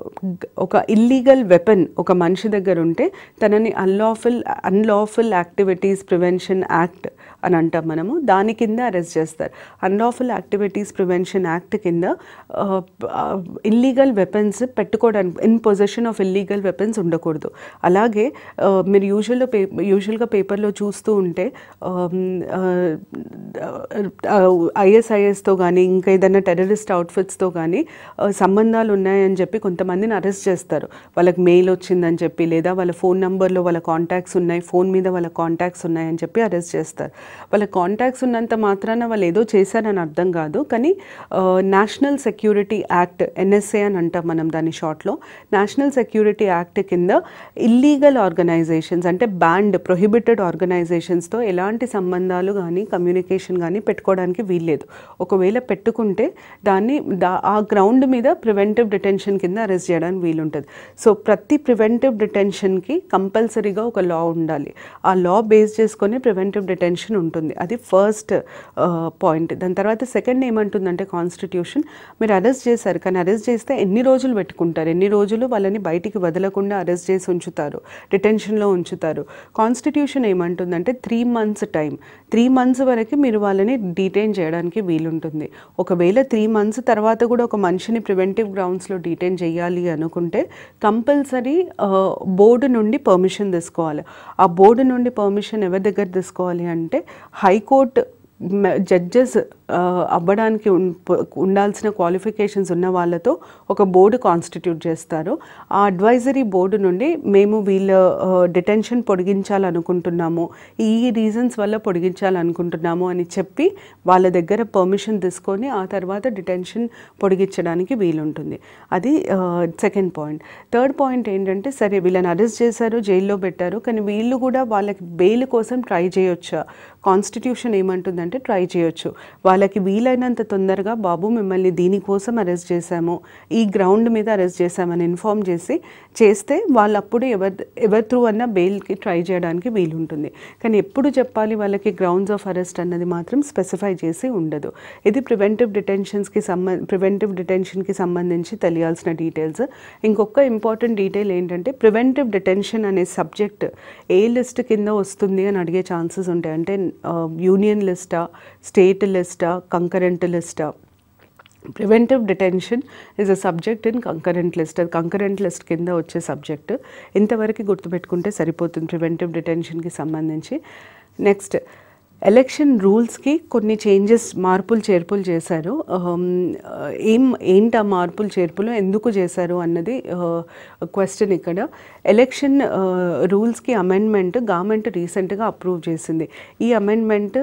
Speaker 1: ఒక ఇల్లీగల్ వెపన్ ఒక మనిషి దగ్గర ఉంటే తనని unlawful unlawful activities prevention act అని అంటాం మనము దాని కింద అరెస్ట్ చేస్తారు అన్లాఫుల్ యాక్టివిటీస్ ప్రివెన్షన్ యాక్ట్ కింద ఇల్లీగల్ వెపన్స్ పెట్టుకోవడానికి in position of illegal weapons ఉండకూడదు అలాగే ఆ, మీరు యూజువల్గా పే యూజువల్గా పేపర్లో చూస్తూ ఉంటే ఐఎస్ఐఎస్తో కానీ ఇంకా ఏదైనా టెర్రరిస్ట్ అవుట్ఫిట్స్తో కానీ కానీ ఆ, సంబంధాలు ఉన్నాయని చెప్పి కొంతమందిని అరెస్ట్ చేస్తారు వాళ్ళకి మెయిల్ వచ్చిందని చెప్పి లేదా వాళ్ళ ఫోన్ నెంబర్లో వాళ్ళ కాంటాక్ట్స్ ఉన్నాయి ఫోన్ మీద వాళ్ళ కాంటాక్ట్స్ ఉన్నాయని చెప్పి అరెస్ట్ చేస్తారు వాళ్ళ కాంటాక్ట్స్ ఉన్నంత మాత్రాన వాళ్ళు ఏదో చేశారని అర్థం కాదు కానీ నేషనల్ సెక్యూరిటీ యాక్ట్ ఎన్ఎస్ఏ అని అంటాం మనం దాని షార్ట్లో నేషనల్ సెక్యూరిటీ యాక్ట్ కింద ఇల్లీగల్ ఆర్గనైజేషన్స్ అంటే బ్యాండ్ ప్రొహిబిటెడ్ ఆర్గనైజేషన్స్తో ఎలాంటి సంబంధాలు కానీ కమ్యూనికేషన్ కానీ పెట్టుకోవడానికి వీల్లేదు ఒకవేళ పెట్టుకుంటే దాన్ని దా ఆ గ్రౌండ్ మీద ప్రివెంటివ్ డిటెన్షన్ కింద అరెస్ట్ చేయడానికి వీలుంటుంది సో ప్రతి ప్రివెంటివ్ డిటెన్షన్కి కంపల్సరీగా ఒక లా ఉండాలి ఆ లా బేస్ చేసుకొని ప్రివెంటివ్ డిటెన్షన్ ఉంటుంది అది ఫస్ట్ పాయింట్ దాని తర్వాత సెకండ్ ఏమంటుందంటే కాన్స్టిట్యూషన్ మీరు అరెస్ట్ చేశారు కానీ అరెస్ట్ చేస్తే ఎన్ని రోజులు పెట్టుకుంటారు ఎన్ని రోజులు వాళ్ళని బయటికి వదలకుండా అరెస్ట్ చేసి ఉంచుతారు డిటెన్షన్లో ఉంచుతారు కాన్స్టిట్యూషన్ ఏమంటుందంటే three months time three months వరకు మీరు వాళ్ళని డీటైన్ చేయడానికి వీలుంటుంది ఒకవేళ త్రీ మంత్స్ తర్వాత కూడా ఒక మనిషిని ప్రివెంటివ్ గ్రౌండ్స్లో డీటైన్ చేయాలి అనుకుంటే కంపల్సరీ బోర్డు నుండి పర్మిషన్ తీసుకోవాలి ఆ బోర్డు నుండి పర్మిషన్ ఎవరి దగ్గర తీసుకోవాలి అంటే హైకోర్టు జడ్జెస్ అవ్వడానికి ఉన్- ప- ఉండాల్సిన క్వాలిఫికేషన్స్ ఉన్న వాళ్ళతో ఒక బోర్డు కాన్స్టిట్యూట్ చేస్తారు ఆ అడ్వైజరీ బోర్డు నుండి మేము వీళ్ళ డిటెన్షన్ పొడిగించాలనుకుంటున్నాము ఈ రీజన్స్ వల్ల పొడిగించాలనుకుంటున్నాము అని చెప్పి వాళ్ళ దగ్గర పర్మిషన్ తీసుకొని ఆ తర్వాత డిటెన్షన్ పొడిగించడానికి వీలుంటుంది అది సెకండ్ పాయింట్ థర్డ్ పాయింట్ ఏంటంటే సరే వీళ్ళని అరెస్ట్ చేశారు జైల్లో పెట్టారు కానీ వీళ్ళు కూడా వాళ్ళకి బెయిల్ కోసం ట్రై చేయొచ్చా కాన్స్టిట్యూషన్ ఏమంటుందంటే ట్రై చేయొచ్చు వాళ్ళకి వీలైనంత తొందరగా బాబు మిమ్మల్ని దీనికోసం అరెస్ట్ చేశాము ఈ గ్రౌండ్ మీద అరెస్ట్ చేశామని ఇన్ఫామ్ చేసి చేస్తే వాళ్ళు అప్పుడు ఎవరి ఎవరి త్రూ అన్న బెయిల్కి ట్రై చేయడానికి వీలుంటుంది కానీ ఎప్పుడు చెప్పాలి వాళ్ళకి గ్రౌండ్స్ ఆఫ్ అరెస్ట్ అన్నది మాత్రం స్పెసిఫై చేసి ఉండదు ఇది ప్రివెంటివ్ డిటెన్షన్స్కి సంబంధ ప్రివెంటివ్ డిటెన్షన్కి సంబంధించి తెలియాల్సిన డీటెయిల్స్ ఇంకొక ఇంపార్టెంట్ డీటెయిల్ ఏంటంటే ప్రివెంటివ్ డిటెన్షన్ అనే సబ్జెక్ట్ ఏ లిస్ట్ కింద వస్తుంది అని అడిగే ఛాన్సెస్ ఉంటాయి అంటే యూనియన్ లిస్టా స్టేట్ లిస్టా కంకరెంట్ లిస్టా preventive detention is a subject in concurrent list అది కంకరెంట్ లిస్ట్ కింద వచ్చే సబ్జెక్ట్ ఇంతవరకు గుర్తుపెట్టుకుంటే సరిపోతుంది ప్రివెంటివ్ డిటెన్షన్కి సంబంధించి నెక్స్ట్ ఎలక్షన్ రూల్స్కి కొన్ని చేంజెస్ మార్పులు చేర్పులు చేశారు ఆమ్, ఏం ఏంటి ఆ మార్పులు చేర్పులు ఎందుకు చేశారు అన్నది క్వశ్చన్ ఇక్కడ ఎలక్షన్ రూల్స్కి అమెండ్మెంట్ గవర్నమెంట్ రీసెంట్గా అప్రూవ్ చేసింది ఈ అమెండ్మెంట్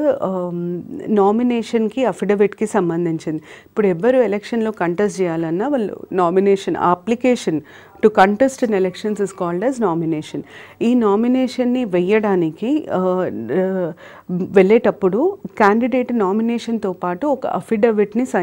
Speaker 1: నామినేషన్కి అఫిడవిట్కి సంబంధించింది ఇప్పుడు ఎవ్వరు ఎలక్షన్లో కంటెస్ట్ చేయాలన్నా వాళ్ళు nomination application to contest in elections is called as nomination ఈ నామినేషన్ని వెయ్యడానికి ఆ, ఆ, వెళ్ళేటప్పుడు క్యాండిడేట్ నామినేషన్తో పాటు ఒక అఫిడవిట్ని సై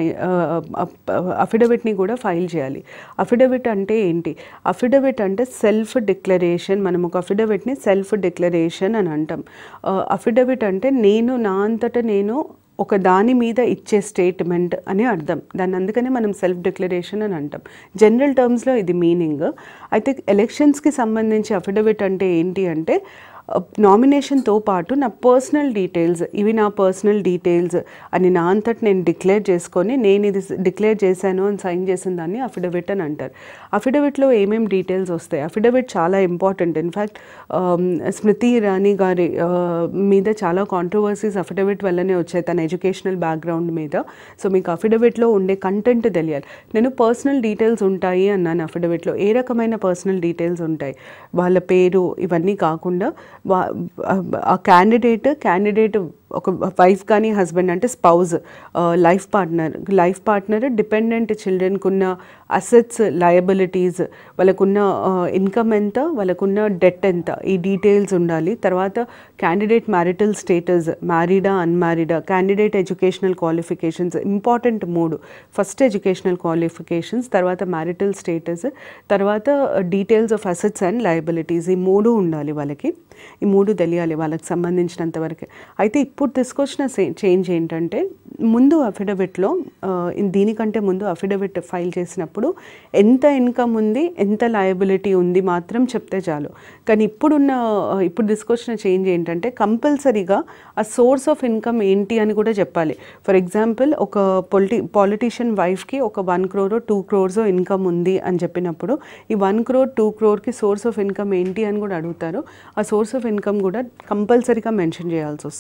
Speaker 1: అఫిడవిట్ని కూడా ఫైల్ చేయాలి అఫిడవిట్ అంటే ఏంటి అఫిడవిట్ అంటే సెల్ఫ్ డిక్లరేషన్ మనం ఒక అఫిడవిట్ని సెల్ఫ్ డిక్లరేషన్ అని అంటాం అఫిడవిట్ అంటే నేను నా అంతటా నేను ఒక దాని మీద ఇచ్చే స్టేట్మెంట్ అని అర్థం దాన్ని అందుకనే మనం సెల్ఫ్ డిక్లరేషన్ అని అంటాం జనరల్ టర్మ్స్లో ఇది మీనింగ్ అయితే ఎలక్షన్స్కి సంబంధించి అఫిడవిట్ అంటే ఏంటి అంటే నామినేషన్తో పాటు నా పర్సనల్ డీటెయిల్స్ ఇవి నా పర్సనల్ డీటెయిల్స్ అని నా అంతటి నేను డిక్లేర్ చేసుకొని నేను ఇది డిక్లేర్ చేశాను అని సైన్ చేసిన దాన్ని అఫిడవిట్ అని అంటారు అఫిడవిట్లో ఏమేం డీటెయిల్స్ వస్తాయి అఫిడవిట్ చాలా ఇంపార్టెంట్ ఇన్ఫ్యాక్ట్ స్మృతి ఇరానీ గారి ఆ, మీద చాలా కాంట్రవర్సీస్ అఫిడవిట్ వల్లనే వచ్చాయి తన ఎడ్యుకేషనల్ బ్యాక్గ్రౌండ్ మీద సో మీకు అఫిడవిట్లో ఉండే కంటెంట్ తెలియాలి నేను పర్సనల్ డీటెయిల్స్ ఉంటాయి అన్నాను అఫిడవిట్లో ఏ రకమైన పర్సనల్ డీటెయిల్స్ ఉంటాయి వాళ్ళ పేరు ఇవన్నీ కాకుండా వా- ఆ క్యాండిడేట్ క్యాండిడేట్ ఒక వైఫ్ కానీ హస్బెండ్ అంటే spouse life partner life partner dependent చిల్డ్రన్కి ఉన్న అసెట్స్ లయబిలిటీస్ వాళ్ళకున్న ఇన్కమ్ ఎంత వాళ్ళకున్న డెట్ ఎంత ఈ డీటెయిల్స్ ఉండాలి తర్వాత క్యాండిడేట్ మ్యారిటల్ స్టేటస్ మ్యారీడా అన్మ్యారీడా క్యాండిడేట్ ఎడ్యుకేషనల్ క్వాలిఫికేషన్స్ ఇంపార్టెంట్ మూడు ఫస్ట్ ఎడ్యుకేషనల్ క్వాలిఫికేషన్స్ తర్వాత మ్యారిటల్ స్టేటస్ తర్వాత details of assets and liabilities ఈ మూడు ఉండాలి వాళ్ళకి ఈ మూడు తెలియాలి వాళ్ళకి సంబంధించినంత వరకు అయితే ఇప్పుడు తీసుకొచ్చిన చేంజ్ ఏంటంటే ముందు అఫిడవిట్లో దీనికంటే ముందు అఫిడవిట్ ఫైల్ చేసినప్పుడు ఎంత ఇన్కమ్ ఉంది ఎంత లయబిలిటీ ఉంది మాత్రం చెప్తే చాలు కానీ ఇప్పుడున్న ఆ, ఇప్పుడు తీసుకొచ్చిన చేంజ్ ఏంటంటే కంపల్సరీగా ఆ సోర్స్ ఆఫ్ ఇన్కమ్ ఏంటి అని కూడా చెప్పాలి ఫర్ ఎగ్జాంపుల్ ఒక పొలిటి పాలిటీషియన్ వైఫ్కి ఒక one crore two crores income ఉంది అని చెప్పినప్పుడు ఈ వన్ క్రోర్ టూ క్రోర్కి సోర్స్ ఆఫ్ ఇన్కమ్ ఏంటి అని కూడా అడుగుతారు ఆ సోర్స్ ఆఫ్ ఇన్కమ్ కూడా కంపల్సరీగా మెన్షన్ చేయాల్సి వస్తుంది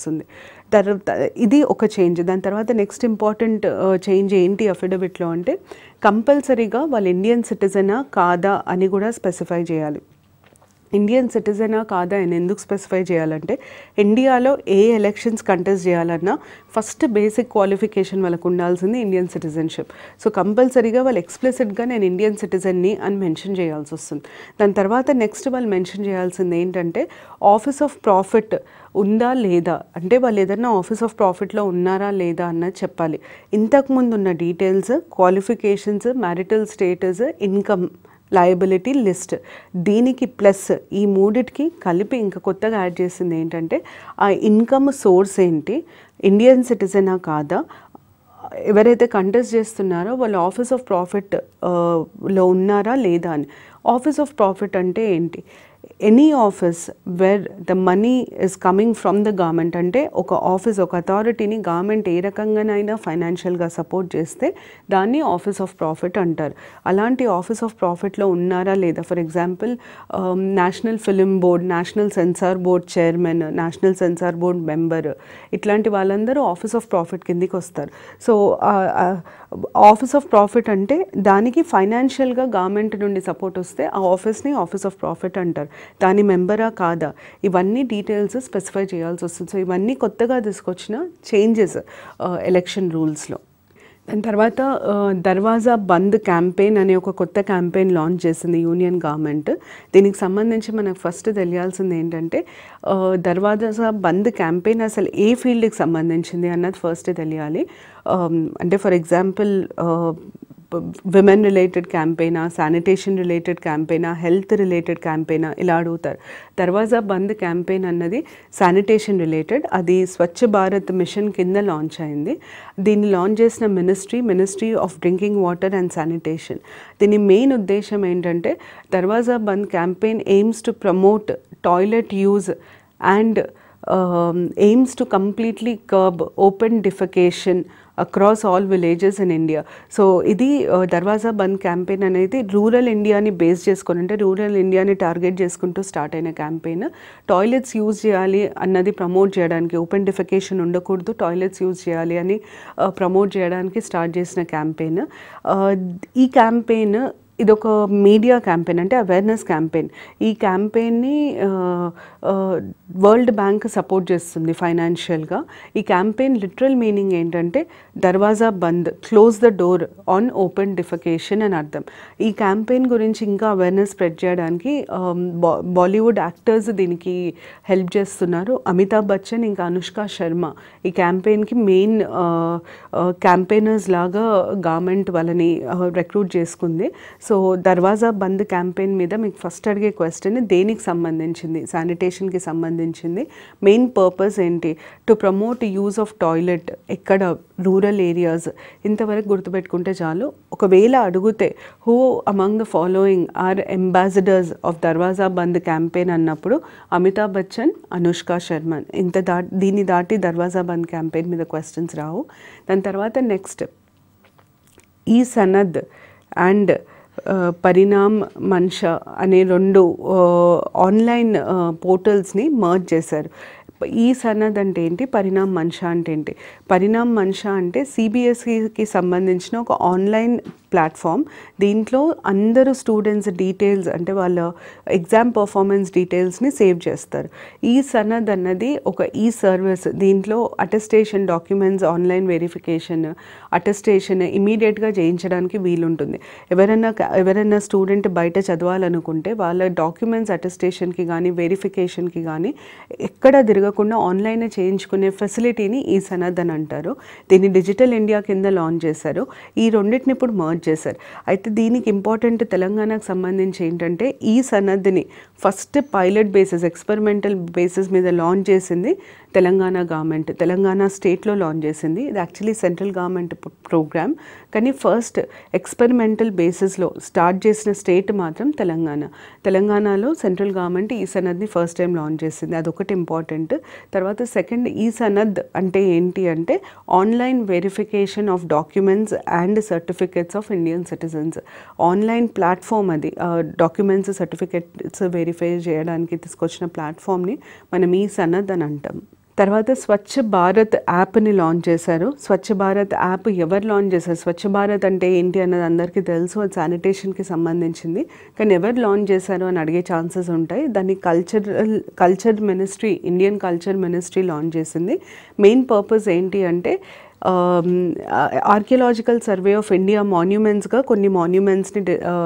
Speaker 1: తర్వాత ఇది ఒక చేంజ్ దాని తర్వాత నెక్స్ట్ ఇంపార్టెంట్ చేంజ్ ఏంటి అఫిడవిట్లో అంటే కంపల్సరీగా వాళ్ళు ఇండియన్ సిటిజనా కాదా అని కూడా స్పెసిఫై చేయాలి ఇండియన్ సిటిజనా కాదా అని ఎందుకు స్పెసిఫై చేయాలంటే ఇండియాలో ఏ ఎలక్షన్స్ కంటెస్ట్ చేయాలన్నా ఫస్ట్ బేసిక్ క్వాలిఫికేషన్ వాళ్ళకు ఉండాల్సింది ఇండియన్ సిటిజన్షిప్ సో కంపల్సరీగా వాళ్ళు ఎక్స్ప్లిసిట్గా నేను ఇండియన్ సిటిజన్ని అని మెన్షన్ చేయాల్సి వస్తుంది దాని తర్వాత నెక్స్ట్ వాళ్ళు మెన్షన్ చేయాల్సింది ఏంటంటే ఆఫీస్ ఆఫ్ ప్రాఫిట్ ఉందా లేదా అంటే వాళ్ళు ఏదైనా ఆఫీస్ ఆఫ్ ప్రాఫిట్లో ఉన్నారా లేదా అన్నది చెప్పాలి ఇంతకుముందు ఉన్న details qualifications marital status income liability list దీనికి ప్లస్ ఈ మూడిటికి కలిపి ఇంకా కొత్తగా యాడ్ చేసింది ఏంటంటే ఆ ఇన్కమ్ సోర్స్ ఏంటి ఇండియన్ సిటిజనా కాదా ఎవరైతే కంటెస్ట్ చేస్తున్నారో వాళ్ళు ఆఫీస్ ఆఫ్ ప్రాఫిట్ లో ఉన్నారా లేదా అని ఆఫీస్ ఆఫ్ ప్రాఫిట్ అంటే ఏంటి any office where the money is coming from the government అంటే ఒక ఆఫీస్ ఒక అథారిటీని గవర్నమెంట్ ఏ రకంగానైనా ఫైనాన్షియల్గా సపోర్ట్ చేస్తే దాన్ని ఆఫీస్ ఆఫ్ ప్రాఫిట్ అంటారు అలాంటి ఆఫీస్ ఆఫ్ ప్రాఫిట్లో ఉన్నారా లేదా for example national film board national censor board chairman national censor board member ఇట్లాంటి వాళ్ళందరూ ఆఫీస్ ఆఫ్ ప్రాఫిట్ కిందికి వస్తారు సో ఆఫీస్ ఆఫ్ ప్రాఫిట్ అంటే దానికి ఫైనాన్షియల్గా గవర్నమెంట్ నుండి సపోర్ట్ వస్తే ఆ ఆఫీస్ని ఆఫీస్ ఆఫ్ ప్రాఫిట్ అంటారు దాని మెంబరా కాదా ఇవన్నీ డీటెయిల్స్ స్పెసిఫై చేయాల్సి వస్తుంది సో ఇవన్నీ కొత్తగా తీసుకొచ్చిన చేంజెస్ ఎలక్షన్ రూల్స్లో దాని తర్వాత ఆ, దర్వాజా బంద్ క్యాంపెయిన్ అనే ఒక కొత్త క్యాంపెయిన్ లాంచ్ చేసింది యూనియన్ గవర్నమెంట్ దీనికి సంబంధించి మనకు ఫస్ట్ తెలియాల్సింది ఏంటంటే ఆ, దర్వాజా బంద్ క్యాంపెయిన్ అసలు ఏ ఫీల్డ్కి సంబంధించింది అన్నది ఫస్ట్ తెలియాలి ఆమ్, అంటే ఫర్ ఎగ్జాంపుల్ విమెన్ రిలేటెడ్ క్యాంపెయినా శానిటేషన్ రిలేటెడ్ క్యాంపెయినా హెల్త్ రిలేటెడ్ క్యాంపెయినా ఇలా అడుగుతారు దర్వాజా బంద్ క్యాంపెయిన్ అన్నది శానిటేషన్ రిలేటెడ్ అది స్వచ్ఛ భారత్ మిషన్ కింద లాంచ్ అయింది దీన్ని లాంచ్ చేసిన ministry ministry of drinking water and sanitation దీని మెయిన్ ఉద్దేశం ఏంటంటే Darwaza Band campaign aims to promote toilet use and aims to completely curb open defecation across all villages in India so ఇది Darwaza Band campaign అనేది rural ఇండియాని base చేసుకొని అంటే rural ఇండియాని target చేసుకుంటూ స్టార్ట్ అయిన క్యాంపెయిన్ టాయిలెట్స్ యూజ్ చేయాలి అన్నది ప్రమోట్ చేయడానికి ఓపెన్ డిఫికేషన్ ఉండకూడదు టాయిలెట్స్ యూజ్ చేయాలి అని ప్రమోట్ చేయడానికి స్టార్ట్ చేసిన క్యాంపెయిన్ ఈ క్యాంపెయిన్ ఇది ఒక మీడియా క్యాంపెయిన్ అంటే అవేర్నెస్ క్యాంపెయిన్ ఈ క్యాంపెయిన్ని వరల్డ్ బ్యాంక్ సపోర్ట్ చేస్తుంది ఫైనాన్షియల్గా ఈ క్యాంపెయిన్ లిటరల్ మీనింగ్ ఏంటంటే Darwaza Band close the door on open defecation అని అర్థం ఈ క్యాంపెయిన్ గురించి ఇంకా అవేర్నెస్ స్ప్రెడ్ చేయడానికి బా- బాలీవుడ్ యాక్టర్స్ దీనికి హెల్ప్ చేస్తున్నారు అమితాబ్ బచ్చన్ ఇంకా అనుష్క శర్మ ఈ క్యాంపెయిన్కి మెయిన్ క్యాంపెయినర్స్ లాగా గవర్నమెంట్ వాళ్ళని రిక్రూట్ చేసుకుంది సో దర్వాజా బంద్ క్యాంపెయిన్ మీద మీకు ఫస్ట్ అడిగే క్వశ్చన్ దేనికి సంబంధించింది శానిటేషన్కి సంబంధించింది మెయిన్ పర్పస్ ఏంటి to promote use of toilet ఎక్కడ రూరల్ ఏరియాస్ ఇంతవరకు గుర్తుపెట్టుకుంటే చాలు ఒకవేళ అడిగితే who among the following are ambassadors of Darwaza Band campaign అన్నప్పుడు అమితాబ్ బచ్చన్ అనుష్క శర్మన్ ఇంత దా దీన్ని దాటి దర్వాజా బంద్ క్యాంపెయిన్ మీద క్వశ్చన్స్ రావు దాని తర్వాత నెక్స్ట్ ఈ సనద్ అండ్ పరిణామ్ మన్షా అనే రెండు ఆన్లైన్ పోర్టల్స్ని మర్జ్ చేశారు ఈ సనద్ అంటే ఏంటి పరిణామ్ మన్షా అంటే ఏంటి పరిణామ్ మన్షా అంటే సిబిఎస్ఈకి సంబంధించిన ఒక ఆన్లైన్ ప్లాట్ఫామ్ దీంట్లో అందరూ స్టూడెంట్స్ డీటెయిల్స్ అంటే వాళ్ళ ఎగ్జామ్ పర్ఫార్మెన్స్ డీటెయిల్స్ని సేవ్ చేస్తారు ఈ సనద్ అన్నది ఒక ఈ సర్వీస్ దీంట్లో attestation documents online verification attestation ఇమీడియట్గా చేయించడానికి వీలుంటుంది ఎవరైనా ఎవరైనా స్టూడెంట్ బయట చదవాలనుకుంటే వాళ్ళ డాక్యుమెంట్స్ అటెస్టేషన్కి కానీ వెరిఫికేషన్కి కానీ ఎక్కడ తిరగకుండా ఆన్లైన్ చేయించుకునే ఫెసిలిటీని ఈ సనద్ అని అంటారు దీన్ని డిజిటల్ ఇండియా కింద లాంచ్ చేశారు ఈ రెండింటిని ఇప్పుడు మర్జ్ చేశారు అయితే దీనికి ఇంపార్టెంట్ తెలంగాణకు సంబంధించి ఏంటంటే ఈ సనద్ని first pilot basis experimental basis మీద లాంచ్ చేసింది తెలంగాణ గవర్నమెంట్ తెలంగాణ స్టేట్లో లాంచ్ చేసింది ఇది యాక్చువల్లీ సెంట్రల్ గవర్నమెంట్ ప్రోగ్రామ్ కానీ ఫస్ట్ ఎక్స్పెరిమెంటల్ బేసిస్లో స్టార్ట్ చేసిన స్టేట్ మాత్రం తెలంగాణ తెలంగాణలో సెంట్రల్ గవర్నమెంట్ ఈ సనద్ని ఫస్ట్ టైం లాంచ్ చేసింది అదొకటి ఇంపార్టెంట్ తర్వాత సెకండ్ ఈ సనద్ అంటే ఏంటి అంటే online verification of documents and certificates of Indian citizens online platform అది డాక్యుమెంట్స్ సర్టిఫికేట్స్ వెరిఫై చేయడానికి తీసుకొచ్చిన ప్లాట్ఫామ్ని మనం ఈ సనద్ అని అంటాం తర్వాత స్వచ్ఛ భారత్ యాప్ని లాంచ్ చేశారు స్వచ్ఛ భారత్ యాప్ ఎవరు లాంచ్ చేశారు స్వచ్ఛ భారత్ అంటే ఏంటి అన్నది అందరికీ తెలుసు అది శానిటేషన్కి సంబంధించింది కానీ ఎవరు లాంచ్ చేశారు అని అడిగే ఛాన్సెస్ ఉంటాయి దాన్ని cultural culture ministry Indian culture ministry launch చేసింది మెయిన్ పర్పస్ ఏంటి అంటే ఆర్కియలాజికల్ సర్వే ఆఫ్ ఇండియా మాన్యుమెంట్స్గా కొన్ని మాన్యుమెంట్స్ని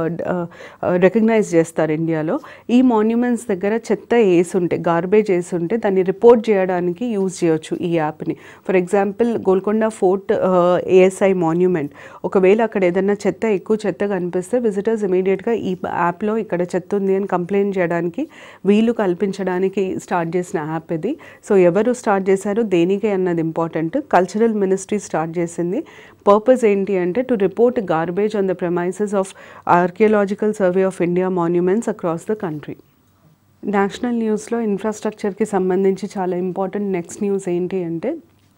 Speaker 1: రికగ్నైజ్ చేస్తారు ఇండియాలో ఈ మాన్యుమెంట్స్ దగ్గర చెత్త వేసి ఉంటే గార్బేజ్ వేసి ఉంటే దాన్ని రిపోర్ట్ చేయడానికి యూజ్ చేయొచ్చు ఈ యాప్ని for example Golconda fort ASI monument ఒకవేళ అక్కడ ఏదైనా చెత్త ఎక్కువ చెత్త కనిపిస్తే విజిటర్స్ ఇమీడియట్గా ఈ యాప్లో ఇక్కడ చెత్త ఉంది అని కంప్లైంట్ చేయడానికి వీలు కల్పించడానికి స్టార్ట్ చేసిన యాప్ ఇది సో ఎవరు స్టార్ట్ చేశారు దేనికి అన్నది ఇంపార్టెంట్ కల్చరల్ మినిస్ట్రీ స్టార్ట్ చేసింది పర్పస్ ఏంటి అంటే to report garbage on the premises of archaeological survey of India monuments across the country national న్యూస్లో ఇన్ఫ్రాస్ట్రక్చర్కి సంబంధించి చాలా ఇంపార్టెంట్ నెక్స్ట్ న్యూస్ ఏంటి అంటే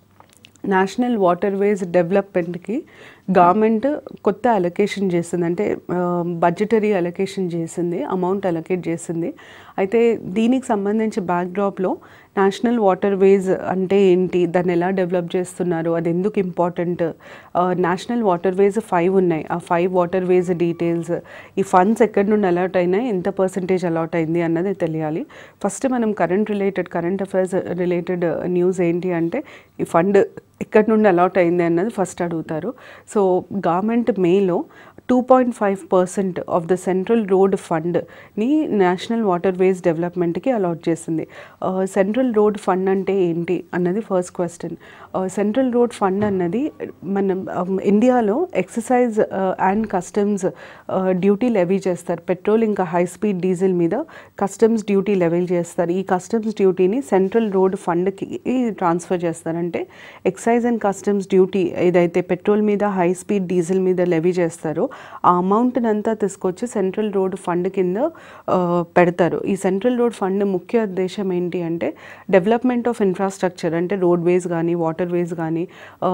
Speaker 1: నేషనల్ వాటర్ వేస్ డెవలప్మెంట్కి గవర్నమెంట్ కొత్త అలొకేషన్ చేసింది అంటే బడ్జెటరీ అలొకేషన్ చేసింది అమౌంట్ అలొకేట్ చేసింది అయితే దీనికి సంబంధించి బ్యాక్డ్రాప్లో నేషనల్ వాటర్ వేస్ అంటే ఏంటి దాన్ని ఎలా డెవలప్ చేస్తున్నారు అది ఎందుకు important national water waterways five ఉన్నాయి ఆ ఫైవ్ వాటర్ వేస్ డీటెయిల్స్ ఈ ఫండ్స్ ఎక్కడి నుండి అలాట్ అయినాయి ఎంత పర్సంటేజ్ అలాట్ అయింది అన్నది తెలియాలి ఫస్ట్ మనం current related current affairs related news ఏంటి అంటే ఈ ఫండ్ ఎక్కడి నుండి అలాట్ అయింది అన్నది ఫస్ట్ అడుగుతారు సో గవర్నమెంట్ మేలో two point five percent of the central road ఫండ్ని నేషనల్ వాటర్ వేస్ డెవలప్మెంట్కి అలాట్ చేసింది సెంట్రల్ రోడ్ ఫండ్ అంటే ఏంటి అన్నది first question central road fund అన్నది మనం ఇండియాలో excise and customs duty levy చేస్తారు పెట్రోల్ ఇంకా హై స్పీడ్ డీజిల్ మీద కస్టమ్స్ డ్యూటీ లెవెల్ చేస్తారు ఈ కస్టమ్స్ డ్యూటీని సెంట్రల్ రోడ్ ఫండ్కి ట్రాన్స్ఫర్ చేస్తారంటే ఎక్సైజ్ అండ్ కస్టమ్స్ డ్యూటీ ఏదైతే పెట్రోల్ మీద హై స్పీడ్ డీజిల్ మీద లెవీ చేస్తారో ఆ అమౌంట్ని అంతా తీసుకొచ్చి సెంట్రల్ రోడ్ ఫండ్ కింద పెడతారు ఈ సెంట్రల్ రోడ్ ఫండ్ ముఖ్య ఉద్దేశం ఏంటి అంటే డెవలప్మెంట్ ఆఫ్ ఇన్ఫ్రాస్ట్రక్చర్ అంటే రోడ్ వేస్ కానీ వాటర్ వేస్ కానీ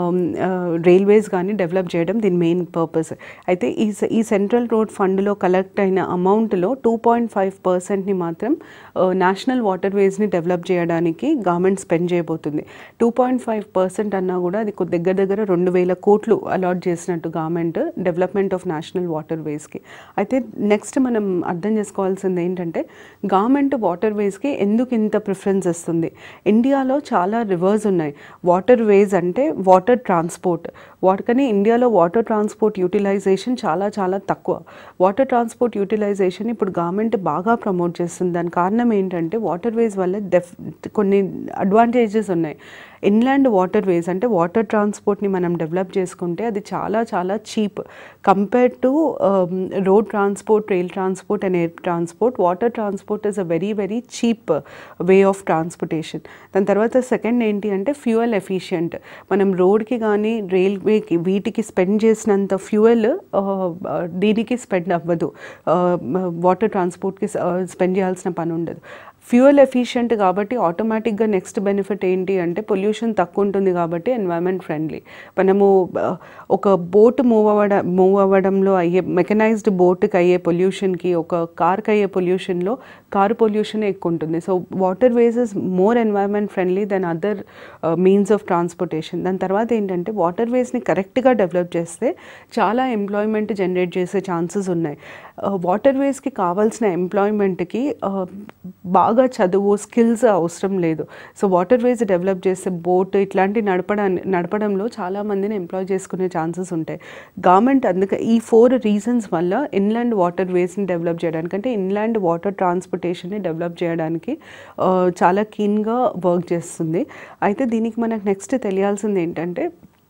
Speaker 1: రైల్వేస్ కానీ డెవలప్ చేయడం దీని మెయిన్ పర్పస్ అయితే ఈ ఈ సెంట్రల్ రోడ్ ఫండ్లో కలెక్ట్ అయిన అమౌంట్లో టూ పాయింట్ ఫైవ్ పర్సెంట్ని మాత్రం నేషనల్ వాటర్ వేస్ని డెవలప్ చేయడానికి గవర్నమెంట్ స్పెండ్ చేయబోతుంది టూ పాయింట్ ఫైవ్ పర్సెంట్ అన్నా కూడా అది దగ్గర దగ్గర రెండు వేల కోట్లు అలాట్ చేసినట్టు గవర్నమెంట్ డెవలప్మెంట్ ఆఫ్ నేషనల్ వాటర్ వేస్కి అయితే నెక్స్ట్ మనం అర్థం చేసుకోవాల్సింది ఏంటంటే గవర్నమెంట్ వాటర్ వేస్కి ఎందుకు ఇంత ప్రిఫరెన్స్ ఇస్తుంది ఇండియాలో చాలా రివర్స్ ఉన్నాయి వాటర్ వేస్ అంటే వాటర్ ట్రాన్స్పోర్ట్ వాట్ కానీ ఇండియాలో వాటర్ ట్రాన్స్పోర్ట్ యూటిలైజేషన్ చాలా చాలా తక్కువ వాటర్ ట్రాన్స్పోర్ట్ యూటిలైజేషన్ ఇప్పుడు గవర్నమెంట్ బాగా ప్రమోట్ చేస్తుంది దాని కారణం ఏంటంటే వాటర్ వేస్ వల్ల డెఫ్ కొన్ని అడ్వాంటేజెస్ ఉన్నాయి ఇన్లాండ్ వాటర్ వేస్ అంటే వాటర్ ట్రాన్స్పోర్ట్ని మనం డెవలప్ చేసుకుంటే అది చాలా చాలా cheap compare to road transport rail transport and air transport water transport is a very very cheap way of transportation దాని తర్వాత సెకండ్ ఏంటి అంటే ఫ్యూయల్ ఎఫిషియంట్ మనం రోడ్కి కానీ రైల్వేకి వీటికి స్పెండ్ చేసినంత ఫ్యూయల్ దీనికి స్పెండ్ అవ్వదు వాటర్ ట్రాన్స్పోర్ట్కి స్పెండ్ చేయాల్సిన పని ఉండదు ఫ్యూయల్ ఎఫిషియంట్ కాబట్టి ఆటోమేటిక్గా నెక్స్ట్ బెనిఫిట్ ఏంటి అంటే పొల్యూషన్ తక్కువ ఉంటుంది కాబట్టి ఎన్వైరన్మెంట్ ఫ్రెండ్లీ మనము ఒక బోట్ మూవ్ అవ్వడం మూవ్ అవ్వడంలో అయ్యే మెకనైజ్డ్ బోట్కి అయ్యే పొల్యూషన్కి ఒక కార్కి అయ్యే పొల్యూషన్లో కారు పొల్యూషన్ ఎక్కువ ఉంటుంది so water ways is more environment friendly than other means of transportation దాని తర్వాత ఏంటంటే వాటర్ వేస్ని కరెక్ట్గా డెవలప్ చేస్తే చాలా ఎంప్లాయ్మెంట్ జనరేట్ చేసే ఛాన్సెస్ ఉన్నాయి వాటర్ వేస్కి కావాల్సిన ఎంప్లాయ్మెంట్కి బాగా చదువు స్కిల్స్ అవసరం లేదు సో వాటర్ వేస్ డెవలప్ చేసే బోట్ ఇట్లాంటి నడపడాన్ని నడపడంలో చాలామందిని ఎంప్లాయ్ చేసుకునే ఛాన్సెస్ ఉంటాయి గవర్నమెంట్ అందుకే ఈ ఫోర్ రీజన్స్ వల్ల ఇన్లాండ్ వాటర్ వేస్ని డెవలప్ చేయడానికి అంటే ఇన్లాండ్ వాటర్ ట్రాన్స్పోర్టేషన్ని డెవలప్ చేయడానికి చాలా కీన్గా వర్క్ చేస్తుంది అయితే దీనికి మనకు నెక్స్ట్ తెలియాల్సింది ఏంటంటే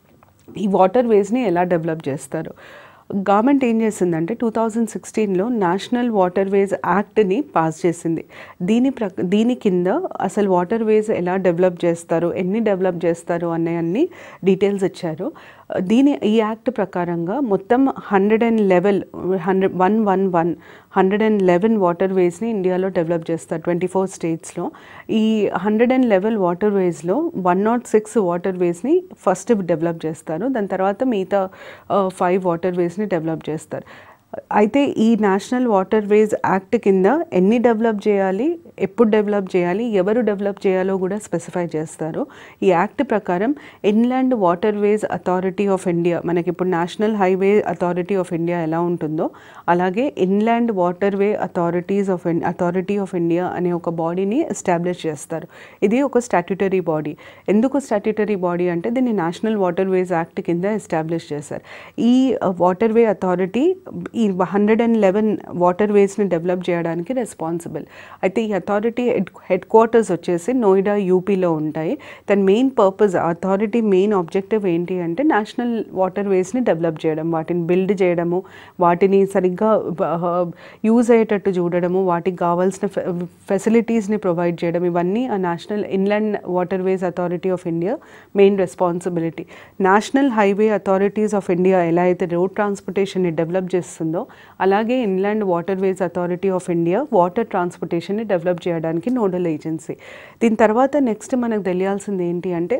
Speaker 1: ఈ వాటర్ వేస్ని ఎలా డెవలప్ చేస్తారు గవర్నమెంట్ ఏం చేసిందంటే టూ థౌజండ్ సిక్స్టీన్లో నేషనల్ వాటర్ వేస్ యాక్ట్ని పాస్ చేసింది దీని ప్ర దీని కింద అసలు వాటర్ వేస్ ఎలా డెవలప్ చేస్తారు ఎన్ని డెవలప్ చేస్తారు అనే అన్ని డీటెయిల్స్ ఇచ్చారు దీని ఈ యాక్ట్ ప్రకారంగా మొత్తం hundred and eleven hundred one one one hundred and eleven water వేస్ని ఇండియాలో డెవలప్ చేస్తారు ట్వంటీ ఫోర్ స్టేట్స్లో ఈ హండ్రెడ్ అండ్ లెవెల్ వాటర్ వేస్లో వన్ నాట్ సిక్స్ వాటర్ వేస్ని ఫస్ట్ డెవలప్ చేస్తారు దాని తర్వాత మిగతా ఫైవ్ వాటర్ వేస్ని డెవలప్ చేస్తారు అయితే ఈ నేషనల్ వాటర్ వేస్ యాక్ట్ కింద ఎన్ని డెవలప్ చేయాలి ఎప్పుడు డెవలప్ చేయాలి ఎవరు డెవలప్ చేయాలో కూడా స్పెసిఫై చేస్తారు ఈ యాక్ట్ ప్రకారం inland water ways authority of India మనకి ఇప్పుడు national highway authority of India ఎలా ఉంటుందో అలాగే inland water way authorities of authority of India అనే ఒక బాడీని ఎస్టాబ్లిష్ చేస్తారు ఇది ఒక స్టాట్యుటరీ బాడీ ఎందుకు స్టాట్యుటరీ బాడీ అంటే దీన్ని నేషనల్ వాటర్ వేస్ యాక్ట్ కింద ఎస్టాబ్లిష్ చేశారు ఈ వాటర్ వే అథారిటీ ఈ హండ్రెడ్ అండ్ లెవెన్ వాటర్ వేస్ని డెవలప్ చేయడానికి రెస్పాన్సిబుల్ అయితే ఈ అథారిటీ హెడ్ క్వార్టర్స్ వచ్చేసి నోయిడా యూపీలో ఉంటాయి దాని main purpose authority main objective ఏంటి అంటే నేషనల్ వాటర్ వేస్ని డెవలప్ చేయడం వాటిని బిల్డ్ చేయడము వాటిని సరిగ్గా యూజ్ అయ్యేటట్టు చూడడము వాటికి కావాల్సిన ఫెసిలిటీస్ని ప్రొవైడ్ చేయడం ఇవన్నీ ఆ national inland water ways authority of India main responsibility national highway authorities of India ఎలా అయితే రోడ్ ట్రాన్స్పోర్టేషన్ని డెవలప్ చేస్తుందో అలాగే inland water ways authority of India water ట్రాన్స్పోర్టేషన్ని డెవలప్ చేయడానికి నోడల్ ఏజెన్సీ దీని తర్వాత నెక్స్ట్ మనకు తెలియాల్సింది ఏంటి అంటే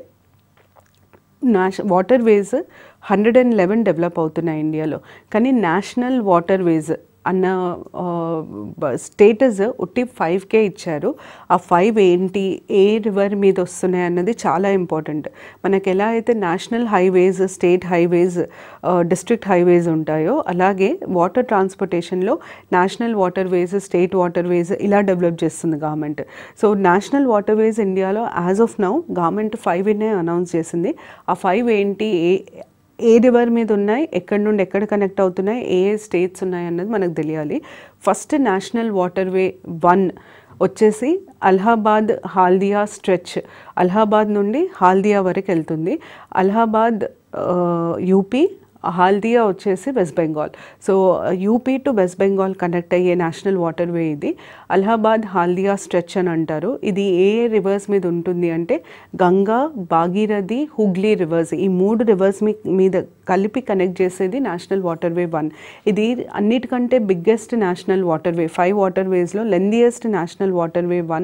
Speaker 1: నేష water ways hundred and eleven develop అవుతున్నాయి ఇండియాలో కానీ నేషనల్ వాటర్ వేస్ అన్న స్టేటస్ ఉట్టి ఫైవ్కే ఇచ్చారు ఆ ఫైవ్ ఏంటి ఏ రివర్ మీద వస్తున్నాయి అన్నది చాలా ఇంపార్టెంట్ మనకి ఎలా అయితే national highways state highways district highways ఉంటాయో అలాగే వాటర్ ట్రాన్స్పోర్టేషన్లో national water ways state water ways ఇలా డెవలప్ చేస్తుంది government so national water ways ఇండియాలో as of now government five ఇన్నే అనౌన్స్ చేసింది ఆ ఫైవ్ ఏంటి ఏ ఏ రివర్ మీద ఉన్నాయి ఎక్కడి నుండి ఎక్కడ కనెక్ట్ అవుతున్నాయి ఏ ఏ స్టేట్స్ ఉన్నాయి అన్నది మనకు తెలియాలి first national water way one వచ్చేసి అలహాబాద్ హాల్దియా స్ట్రెచ్ అలహాబాద్ నుండి హాల్దియా వరకు వెళ్తుంది అలహాబాద్ యూపీ హాల్దియా వచ్చేసి West Bengal so UP to West Bengal connect అయ్యే నేషనల్ వాటర్ వే ఇది అలహాబాద్ హాల్దియా స్ట్రెచ్ అని అంటారు ఇది ఏ ఏ రివర్స్ మీద ఉంటుంది అంటే గంగా భాగీరథి హుగ్లీ రివర్స్ ఈ మూడు రివర్స్ మీ మీద కలిపి కనెక్ట్ చేసేది నేషనల్ వాటర్ వే వన్ ఇది అన్నిటికంటే biggest national water way five water వేస్లో lengthiest national water way one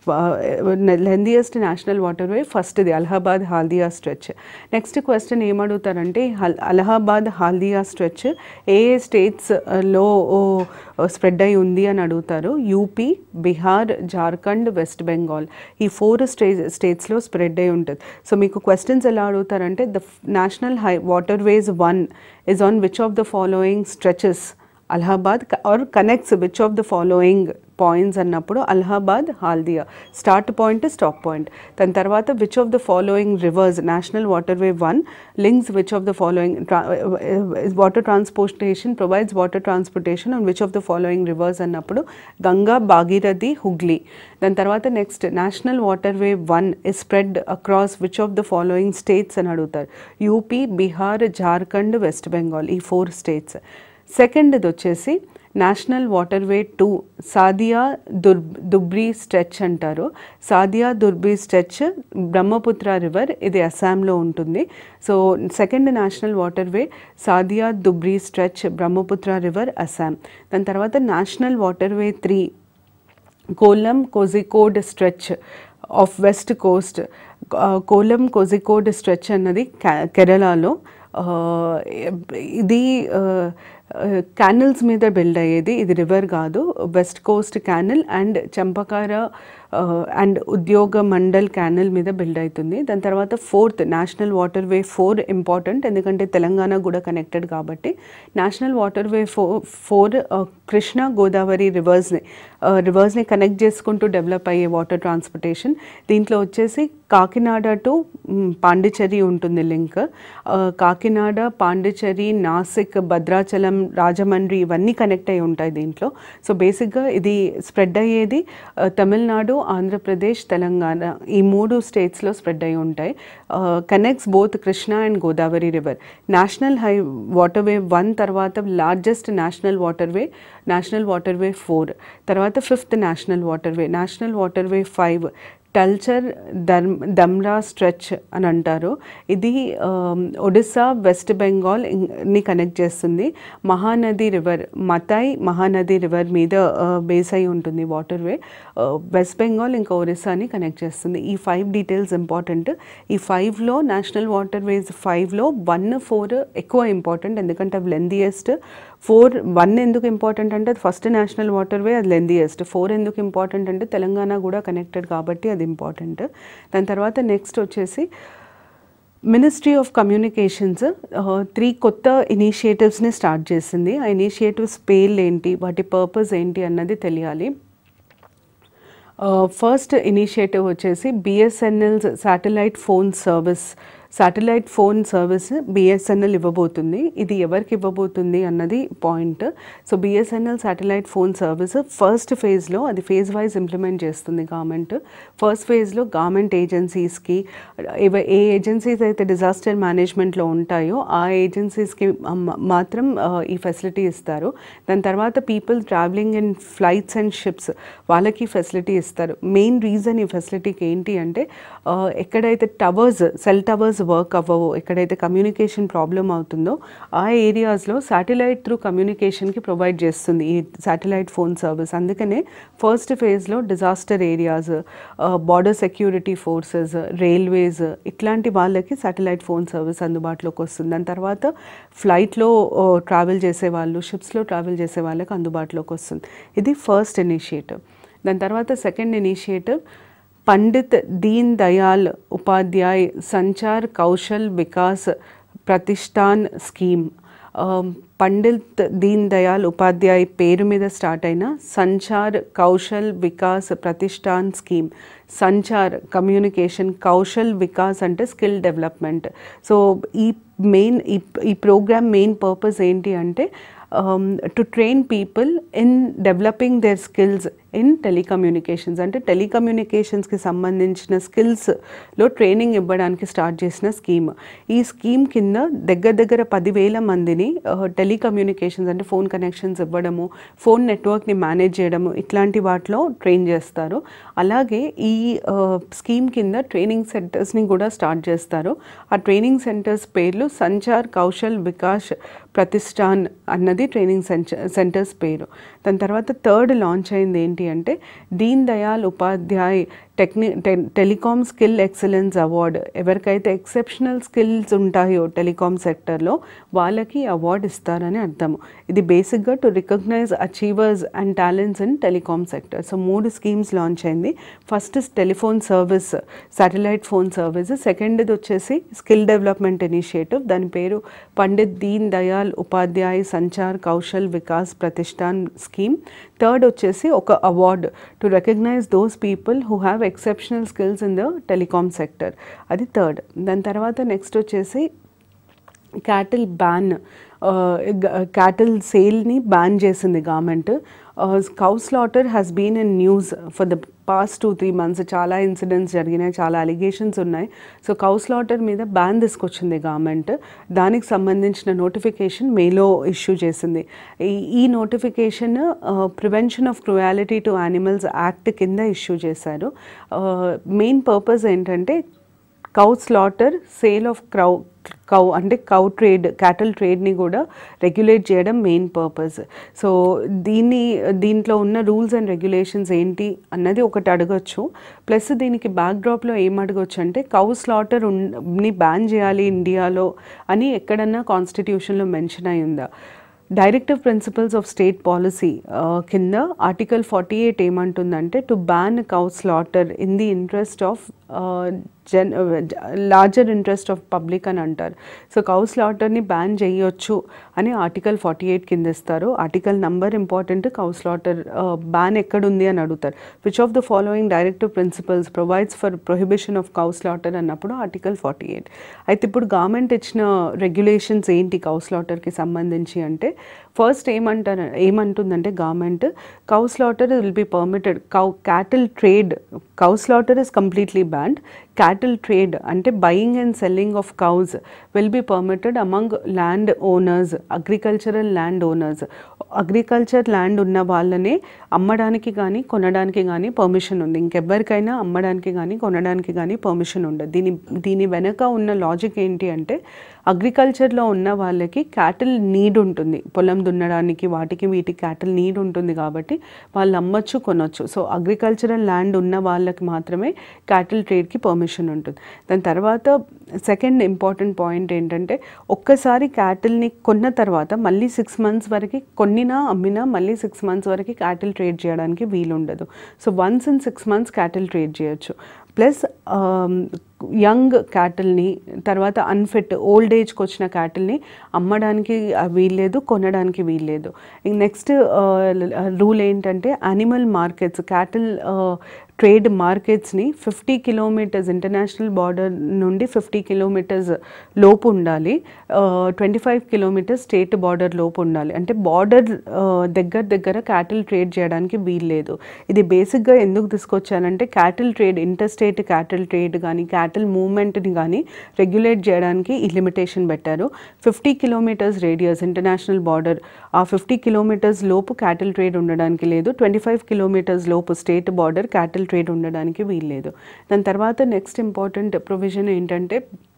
Speaker 1: lengthiest national water way ఫస్ట్ది Allahabad Haldia stretch next question ఏమడుగుతారంటే హల్ అలహాబాద్ హాల్దియా స్ట్రెచ్ ఏ ఏ స్టేట్స్లో స్ప్రెడ్ అయి ఉంది అని అడుగుతారు యూపీ బీహార్ జార్ఖండ్ వెస్ట్ బెంగాల్ ఈ ఫోర్ స్టే స్టేట్స్లో స్ప్రెడ్ అయి ఉంటుంది సో మీకు క్వశ్చన్స్ ఎలా అడుగుతారంటే the national high water ways one is on which of the following stretches Allahabad or connects which of the following points అన్నప్పుడు Allahabad Haldia start point stop point దాని తర్వాత which of the following rivers national water way one links which of the following water transportation provides water transportation and which of the following rivers అన్నప్పుడు గంగా భాగీరథి హుగ్లీ దాని తర్వాత next national water way one is spread across which of the following states అని అడుగుతారు UP Bihar Jharkhand West Bengal ఈ four states సెకండ్ది వచ్చేసి national water way two Sadiya దుర్ Dhubri stretch అంటారు సాదియా దుర్బీ స్ట్రెచ్ బ్రహ్మపుత్ర రివర్ ఇది అస్సాంలో ఉంటుంది so second national water way Sadiya Dhubri stretch Brahmaputra river Assam దాని తర్వాత national water way three Kollam Kozhikode stretch of west coast Kollam Kozhikode stretch అన్నది కేరళలో ఇది క్యానల్స్ మీద బిల్డ్ అయ్యేది ఇది రివర్ కాదు west coast canal and Champakara and Udyogamandal canal మీద బిల్డ్ అవుతుంది దాని తర్వాత fourth national water way four important ఎందుకంటే తెలంగాణ కూడా కనెక్టెడ్ కాబట్టి నేషనల్ వాటర్ వే ఫో ఫోర్ కృష్ణా గోదావరి రివర్స్ని రివర్స్ని కనెక్ట్ చేసుకుంటూ డెవలప్ అయ్యే వాటర్ ట్రాన్స్పోర్టేషన్ దీంట్లో వచ్చేసి కాకినాడ టు పాండిచ్చేరి ఉంటుంది లింక్ కాకినాడ పాండిచ్చేరి నాసిక్ భద్రాచలం రాజమండ్రి ఇవన్నీ కనెక్ట్ అయి ఉంటాయి దీంట్లో సో బేసిక్గా ఇది స్ప్రెడ్ అయ్యేది తమిళనాడు ఆంధ్రప్రదేశ్ తెలంగాణ ఈ మూడు స్టేట్స్లో స్ప్రెడ్ అయి ఉంటాయి connects both Krishna and Godavari river national high water way one తర్వాత largest national water way national water way four తర్వాత fifth national water way national water way five Talcher ధర్మ్ దమ్రా స్ట్రెచ్ అని అంటారు ఇది ఒడిస్సా వెస్ట్ బెంగాల్ ని కనెక్ట్ చేస్తుంది మహానది రివర్ మతాయ్ మహానది రివర్ మీద బేస్ అయి ఉంటుంది వాటర్ వే వెస్ట్ బెంగాల్ ఇంకా ఒరిస్సాని కనెక్ట్ చేస్తుంది ఈ ఫైవ్ డీటెయిల్స్ ఇంపార్టెంట్ ఈ ఫైవ్లో నేషనల్ వాటర్ వేస్ ఫైవ్లో వన్ ఫోర్ ఎక్కువ ఇంపార్టెంట్ ఎందుకంటే అవి లెందియెస్ట్ ఫోర్ వన్ ఎందుకు ఇంపార్టెంట్ అంటే అది ఫస్ట్ నేషనల్ వాటర్వే అది లెందియెస్ట్ ఫోర్ ఎందుకు ఇంపార్టెంట్ అంటే తెలంగాణ కూడా కనెక్టెడ్ కాబట్టి అది ఇంపార్టెంట్ దాని తర్వాత నెక్స్ట్ వచ్చేసి మినిస్ట్రీ ఆఫ్ కమ్యూనికేషన్స్ త్రీ కొత్త ఇనిషియేటివ్స్ని స్టార్ట్ చేసింది ఆ ఇనిషియేటివ్స్ పేర్లు ఏంటి వాటి పర్పస్ ఏంటి అన్నది తెలియాలి ఫస్ట్ ఇనిషియేటివ్ వచ్చేసి BSNL's satellite phone service satellite phone service BSNL ఇవ్వబోతుంది ఇది ఎవరికి ఇవ్వబోతుంది అన్నది point so BSNL satellite phone service first ఫేజ్లో అది ఫేజ్ వైజ్ ఇంప్లిమెంట్ చేస్తుంది గవర్నమెంట్ ఫస్ట్ ఫేజ్లో గవర్నమెంట్ ఏజెన్సీస్కి ఏవ- ఏ ఏజెన్సీస్ అయితే డిజాస్టర్ మేనేజ్మెంట్లో ఉంటాయో ఆ ఏజెన్సీస్కి మాత్రం ఆ, ఈ ఫెసిలిటీ ఇస్తారు దాని తర్వాత people travelling in flights and ships వాళ్ళకి ఫెసిలిటీ ఇస్తారు మెయిన్ రీజన్ ఈ ఫెసిలిటీకి ఏంటి అంటే ఆ, ఎక్కడైతే టవర్స్ సెల్ టవర్స్ వర్క్ అవ్వవో ఎక్కడైతే కమ్యూనికేషన్ ప్రాబ్లం అవుతుందో ఆ ఏరియాస్లో శాటిలైట్ త్రూ కమ్యూనికేషన్కి ప్రొవైడ్ చేస్తుంది ఈ శాటిలైట్ ఫోన్ సర్వీస్ అందుకనే ఫస్ట్ ఫేజ్లో disaster areas border security forces railways ఇట్లాంటి వాళ్ళకి శాటిలైట్ ఫోన్ సర్వీస్ అందుబాటులోకి వస్తుంది దాని తర్వాత ఫ్లైట్లో ట్రావెల్ చేసే వాళ్ళు షిప్స్లో ట్రావెల్ చేసే వాళ్ళకి అందుబాటులోకి వస్తుంది ఇది ఫస్ట్ ఇనిషియేటివ్ దాని తర్వాత second initiative Pandit Deen Dayal Upadhyay Sanchar Kaushal Vikas Pratishthan scheme um, Pandit Deen Dayal Upadhyay పేరు మీద స్టార్ట్ అయిన సంచార్ కౌశల్ వికాస్ ప్రతిష్టాన్ స్కీమ్ సంచార్ కమ్యూనికేషన్ కౌశల్ వికాస్ అంటే స్కిల్ డెవలప్మెంట్ సో ఈ మెయిన్ ఈ ఈ ప్రోగ్రామ్ మెయిన్ పర్పస్ ఏంటి అంటే to train people in developing their skills in telecommunications అంటే టెలికమ్యూనికేషన్స్కి సంబంధించిన స్కిల్స్లో ట్రైనింగ్ ఇవ్వడానికి స్టార్ట్ చేసిన స్కీమ్ ఈ స్కీమ్ కింద దగ్గర దగ్గర పదివేల మందిని టెలికమ్యూనికేషన్స్ అంటే ఫోన్ కనెక్షన్స్ ఇవ్వడము ఫోన్ నెట్వర్క్ని మేనేజ్ చేయడము ఇట్లాంటి వాటిలో ట్రైన్ చేస్తారు అలాగే ఈ స్కీమ్ కింద ట్రైనింగ్ సెంటర్స్ని కూడా స్టార్ట్ చేస్తారు ఆ ట్రైనింగ్ సెంటర్స్ పేర్లు సంచార్ కౌశల్ వికాస్ ప్రతిష్టాన్ అన్నది ట్రైనింగ్ సెంటర్స్ పేరు దాని తర్వాత థర్డ్ లాంచ్ అయింది ఏంటి అంటే దీన్ దయాల్ ఉపాధ్యాయ్ టెక్ని టె టెలికామ్ స్కిల్ ఎక్సలెన్స్ అవార్డ్ ఎవరికైతే ఎక్సెప్షనల్ స్కిల్స్ ఉంటాయో టెలికామ్ సెక్టర్లో వాళ్ళకి అవార్డు ఇస్తారని అర్థము ఇది బేసిక్గా to recognise achievers and talents in telecom sector so మూడు స్కీమ్స్ లాంచ్ అయింది first telephone service satellite phone service సెకండ్ది వచ్చేసి స్కిల్ డెవలప్మెంట్ ఇనిషియేటివ్ దాని పేరు పండిత్ దీన్ దయాల్ ఉపాధ్యాయ్ సంచార్ కౌశల్ వికాస్ ప్రతిష్టాన్ స్కీమ్ థర్డ్ వచ్చేసి ఒక award to recognise those people who have exceptional skills in the telecom sector అది third దాని తర్వాత నెక్స్ట్ వచ్చేసి క్యాటిల్ బ్యాన్ క్యాటిల్ సేల్ని బ్యాన్ చేసింది government cow slaughter has been in news for the past two three months చాలా incidents జరిగినాయి చాలా allegations ఉన్నాయి సో కౌ స్లాటర్ మీద బ్యాన్ తీసుకొచ్చింది గవర్నమెంట్ దానికి సంబంధించిన నోటిఫికేషన్ మేలో ఇష్యూ చేసింది ఈ ఈ notification prevention of cruelty to animals act కింద ఇష్యూ చేశారు మెయిన్ పర్పస్ ఏంటంటే కౌ స్లాటర్ సేల్ ఆఫ్ క్రౌ కౌ అంటే కౌ ట్రేడ్ క్యాటల్ ట్రేడ్ని కూడా రెగ్యులేట్ చేయడం మెయిన్ పర్పస్ సో దీన్ని దీంట్లో ఉన్న రూల్స్ అండ్ రెగ్యులేషన్స్ ఏంటి అన్నది ఒకటి అడగచ్చు ప్లస్ దీనికి బ్యాక్డ్రాప్లో ఏం అడగచ్చు అంటే కౌ స్లాటర్ ని బ్యాన్ చేయాలి ఇండియాలో అని ఎక్కడన్నా కాన్స్టిట్యూషన్లో మెన్షన్ అయి ఉందా directive principles of state policy కింద ఆర్టికల్ ఫార్టీ ఎయిట్ ఏమంటుందంటే to ban cow slaughter in the interest of జన్ లార్జర్ ఇంట్రెస్ట్ ఆఫ్ పబ్లిక్ అని అంటారు సో కౌ స్లాటర్ని బ్యాన్ చేయొచ్చు అని ఆర్టికల్ ఫార్టీ ఎయిట్ కింద ఇస్తారు article number important cow slaughter ban ఎక్కడుంది అని అడుగుతారు which of the following directive principles provides for prohibition of cow slaughter అన్నప్పుడు ఆర్టికల్ ఫార్టీ ఎయిట్ అయితే ఇప్పుడు గవర్నమెంట్ ఇచ్చిన రెగ్యులేషన్స్ ఏంటి కౌ స్లాటర్కి సంబంధించి అంటే ఫస్ట్ ఏమంటారు ఏమంటుందంటే government cow slaughter will be permitted cow cattle trade cow slaughter is completely banned cattle trade అంటే buying and selling of cows will be permitted among land owners agricultural land owners agriculture land ఉన్న వాళ్ళనే అమ్మడానికి కానీ కొనడానికి కానీ permission ఉంది ఇంకెవ్వరికైనా అమ్మడానికి కానీ కొనడానికి కానీ పర్మిషన్ ఉండదు దీని దీని వెనక ఉన్న లాజిక్ ఏంటి అంటే అగ్రికల్చర్లో ఉన్న వాళ్ళకి క్యాటిల్ నీడ్ ఉంటుంది పొలం దున్నడానికి వాటికి వీటికి క్యాటిల్ నీడ్ ఉంటుంది కాబట్టి వాళ్ళు అమ్మచ్చు కొనొచ్చు సో అగ్రికల్చరల్ ల్యాండ్ ఉన్న వాళ్ళకి మాత్రమే క్యాటిల్ ట్రేడ్కి పర్మిషన్ కమిషన్ ఉంటుంది దాని తర్వాత సెకండ్ ఇంపార్టెంట్ పాయింట్ ఏంటంటే ఒక్కసారి క్యాటిల్ని కొన్న తర్వాత మళ్ళీ సిక్స్ మంత్స్ వరకు కొన్నినా అమ్మినా మళ్ళీ సిక్స్ మంత్స్ వరకు క్యాటిల్ ట్రేడ్ చేయడానికి వీలు ఉండదు so once in six months cattle trade చేయొచ్చు ప్లస్ యంగ్ క్యాటిల్ని తర్వాత అన్ఫిట్ ఓల్డ్ ఏజ్కి వచ్చిన క్యాటిల్ని అమ్మడానికి ఆ, వీల్లేదు కొనడానికి వీల్లేదు నెక్స్ట్ రూల్ ఏంటంటే యానిమల్ మార్కెట్స్ క్యాటిల్ ట్రేడ్ మార్కెట్స్ని ఫిఫ్టీ కిలోమీటర్స్ ఇంటర్నేషనల్ బార్డర్ నుండి ఫిఫ్టీ కిలోమీటర్స్ లోపు ఉండాలి twenty five kilometres state border లోపు ఉండాలి అంటే బార్డర్ దగ్గర దగ్గర క్యాటిల్ ట్రేడ్ చేయడానికి వీల్లేదు ఇది బేసిక్గా ఎందుకు తీసుకొచ్చానంటే cattle trade inter state cattle trade కానీ క్యాటిల్ మూవ్మెంట్ని కానీ రెగ్యులేట్ చేయడానికి ఈ లిమిటేషన్ పెట్టారు fifty kilometres radius international border ఆ ఫిఫ్టీ కిలోమీటర్స్ లోపు క్యాటిల్ ట్రేడ్ ఉండడానికి లేదు ట్వంటీ ఫైవ్ కిలోమీటర్స్ లోపు స్టేట్ బార్డర్ క్యాటిల్ ట్రేడ్ ఉండడానికి వీల్లేదు దాని తర్వాత నెక్స్ట్ ఇంపార్టెంట్ ప్రొవిజన్ ఏంటంటే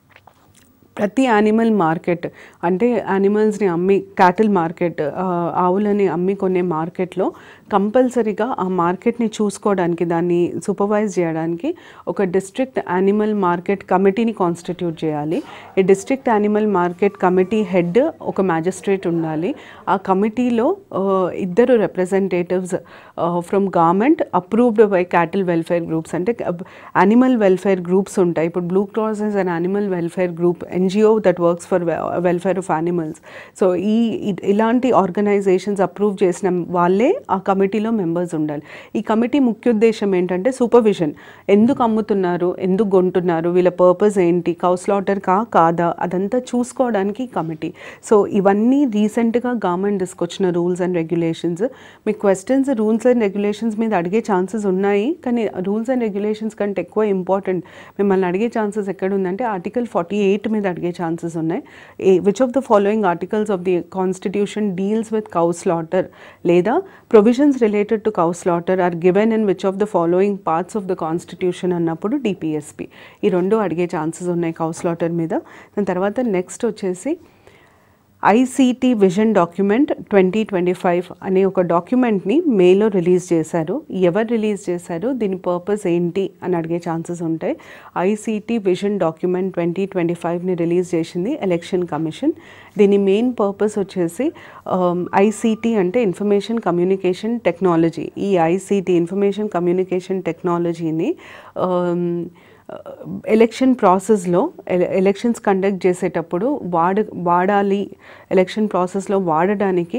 Speaker 1: ప్రతి యానిమల్ మార్కెట్ అంటే యానిమల్స్ని అమ్మి క్యాటిల్ మార్కెట్ ఆ, ఆవులని అమ్మి కొనే మార్కెట్లో కంపల్సరీగా ఆ మార్కెట్ని చూసుకోవడానికి దాన్ని సూపర్వైజ్ చేయడానికి ఒక డిస్ట్రిక్ట్ యానిమల్ మార్కెట్ కమిటీని కాన్స్టిట్యూట్ చేయాలి ఈ district animal market committee head ఒక మ్యాజిస్ట్రేట్ ఉండాలి ఆ కమిటీలో ఆ, ఇద్దరు representatives from government approved by cattle welfare groups అంటే యానిమల్ వెల్ఫేర్ గ్రూప్స్ ఉంటాయి ఇప్పుడు blue cross is an animal welfare group NGO that works for welfare of animals so ఈ ఇ- ఇలాంటి ఆర్గనైజేషన్స్ అప్రూవ్ చేసిన వాళ్ళే ఆ కమిటీలో మెంబర్స్ ఉండాలి ఈ కమిటీ ముఖ్య ఉద్దేశం ఏంటంటే సూపర్విజన్ ఎందుకు అమ్ముతున్నారు ఎందుకు కొంటున్నారు వీళ్ళ పర్పస్ ఏంటి కౌస్లాటర్ కా కాదా అదంతా చూసుకోవడానికి ఈ కమిటీ సో ఇవన్నీ రీసెంట్గా గవర్నమెంట్ తీసుకొచ్చిన రూల్స్ అండ్ రెగ్యులేషన్స్ మీ క్వశ్చన్స్ రూల్స్ అండ్ రెగ్యులేషన్స్ మీద అడిగే ఛాన్సెస్ ఉన్నాయి కానీ రూల్స్ అండ్ రెగ్యులేషన్స్ కంటే ఎక్కువ ఇంపార్టెంట్ మిమ్మల్ని అడిగే ఛాన్సెస్ ఎక్కడ ఉందంటే ఆర్టికల్ ఫార్టీ ఎయిట్ మీద అడిగే ఛాన్సెస్ ఉన్నాయి which of the following articles of the constitution deals with cow slaughter లేదా provisions related to cow slaughter are given in which of the following parts of the constitution అన్నప్పుడు DPSP ఈ రెండు అడిగే chances ఉన్నాయి cow slaughter మీద దాని తర్వాత next వచ్చేసి ICT vision document twenty twenty five అనే ఒక డాక్యుమెంట్ని మేలో రిలీజ్ చేశారు ఎవరు రిలీజ్ చేశారు దీని పర్పస్ ఏంటి అని అడిగే ఛాన్సెస్ ఉంటాయి ICT vision document twenty twenty ఫైవ్ని రిలీజ్ చేసింది ఎలక్షన్ కమిషన్ దీని మెయిన్ పర్పస్ వచ్చేసి ఐసీటీ అంటే ఇన్ఫర్మేషన్ కమ్యూనికేషన్ టెక్నాలజీ ఈ ఐసీటీ ఇన్ఫర్మేషన్ కమ్యూనికేషన్ టెక్నాలజీని ఎలక్షన్ ప్రాసెస్లో ఎలక్షన్స్ కండక్ట్ చేసేటప్పుడు వాడ వాడాలి ఎలక్షన్ ప్రాసెస్లో వాడడానికి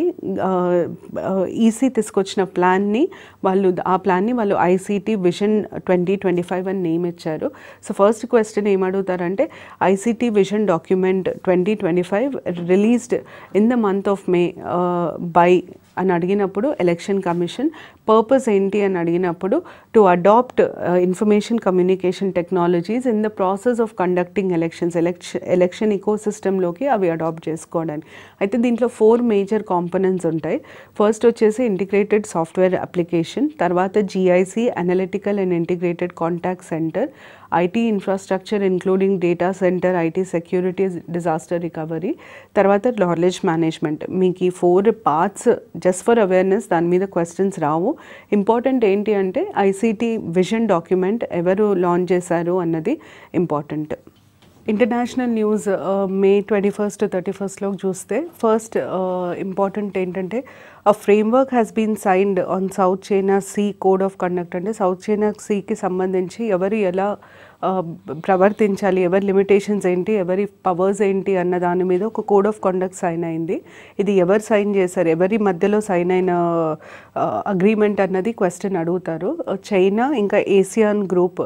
Speaker 1: ఈసీ తీసుకొచ్చిన ప్లాన్ని వాళ్ళు ఆ ప్లాన్ని వాళ్ళు ICT vision twenty twenty five అని నేమ్ ఇచ్చారు సో ఫస్ట్ క్వశ్చన్ ఏమడుగుతారంటే ICT vision document twenty twenty five released in the month of May by అని అడిగినప్పుడు ఎలక్షన్ కమిషన్ పర్పస్ ఏంటి అని అడిగినప్పుడు to adopt information communication technologies in the process of conducting elections election election eco సిస్టంలోకి అవి adopt చేసుకోవడానికి అయితే దీంట్లో ఫోర్ మేజర్ కాంపనెంట్స్ ఉంటాయి ఫస్ట్ వచ్చేసి ఇంటిగ్రేటెడ్ సాఫ్ట్వేర్ అప్లికేషన్ తర్వాత GIC analytical and integrated contact centre IT infrastructure including data centre IT security disaster recovery తర్వాత knowledge management మీకు ఈ four parts just for awareness దాని మీద క్వశ్చన్స్ రావు ఇంపార్టెంట్ ఏంటి అంటే ఐసీటీ విజన్ డాక్యుమెంట్ ఎవరు లాంచ్ చేశారు అన్నది important international news May twenty first thirty ఫస్ట్లో చూస్తే ఫస్ట్ ఇంపార్టెంట్ ఏంటంటే ఆ framework has been signed on South China Sea code of conduct అంటే సౌత్ చైనా సీకి సంబంధించి ఎవరు ఎలా ఆ, ప్రవర్తించాలి ఎవరి లిమిటేషన్స్ ఏంటి ఎవరి పవర్స్ ఏంటి అన్న దాని మీద ఒక కోడ్ ఆఫ్ కండక్ట్ సైన్ అయింది ఇది ఎవరు సైన్ చేశారు ఎవరి మధ్యలో సైన్ అయిన అగ్రిమెంట్ అన్నది క్వశ్చన్ అడుగుతారు చైనా ఇంకా ASEAN group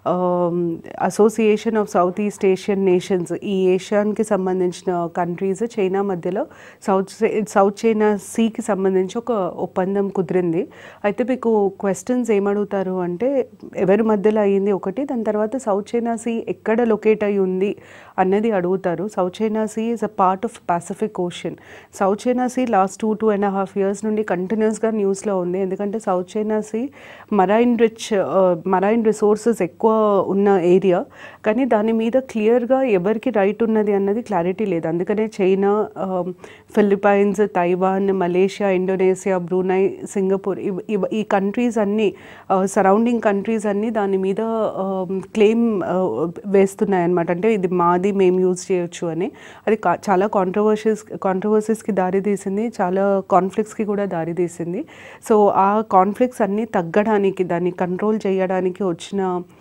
Speaker 1: association of South East Asian nations ఈ ఏషియాన్కి సంబంధించిన కంట్రీస్ చైనా మధ్యలో సౌత్ సౌత్ చైనా సీకి సంబంధించి ఒక ఒప్పందం కుదిరింది అయితే మీకు క్వశ్చన్స్ ఏమడుగుతారు అంటే ఎవరి మధ్యలో అయ్యింది ఒకటి దాని తర్వాత సౌత్ చైనా సీ ఎక్కడ లొకేట్ అయి ఉంది అన్నది అడుగుతారు South China Sea is a part of Pacific Ocean South China Sea last two two and half years నుండి కంటిన్యూస్గా న్యూస్లో ఉంది ఎందుకంటే South China Sea marine rich marine resources ఎక్కువ ఉన్న ఏరియా కానీ దాని మీద క్లియర్గా ఎవరికి రైట్ ఉన్నది అన్నది క్లారిటీ లేదు అందుకనే China Philippines Taiwan Malaysia Indonesia Brunei Singapore ఇవ్- ఇవ్- ఈ కంట్రీస్ అన్నీ సరౌండింగ్ కంట్రీస్ అన్నీ దాని మీద క్లెయిమ్ క్లెయిమ్ వేస్తున్నాయి అనమాట అంటే ఇది మాది మేము యూజ్ చేయొచ్చు అని అది కా- చాలా కాంట్రవర్షీస్ కాంట్రవర్సీస్కి దారి తీసింది చాలా కాన్ఫ్లిక్ట్స్కి కూడా దారి తీసింది సో ఆ కాన్ఫ్లిక్ట్స్ అన్నీ తగ్గడానికి దాన్ని కంట్రోల్ చేయడానికి వచ్చిన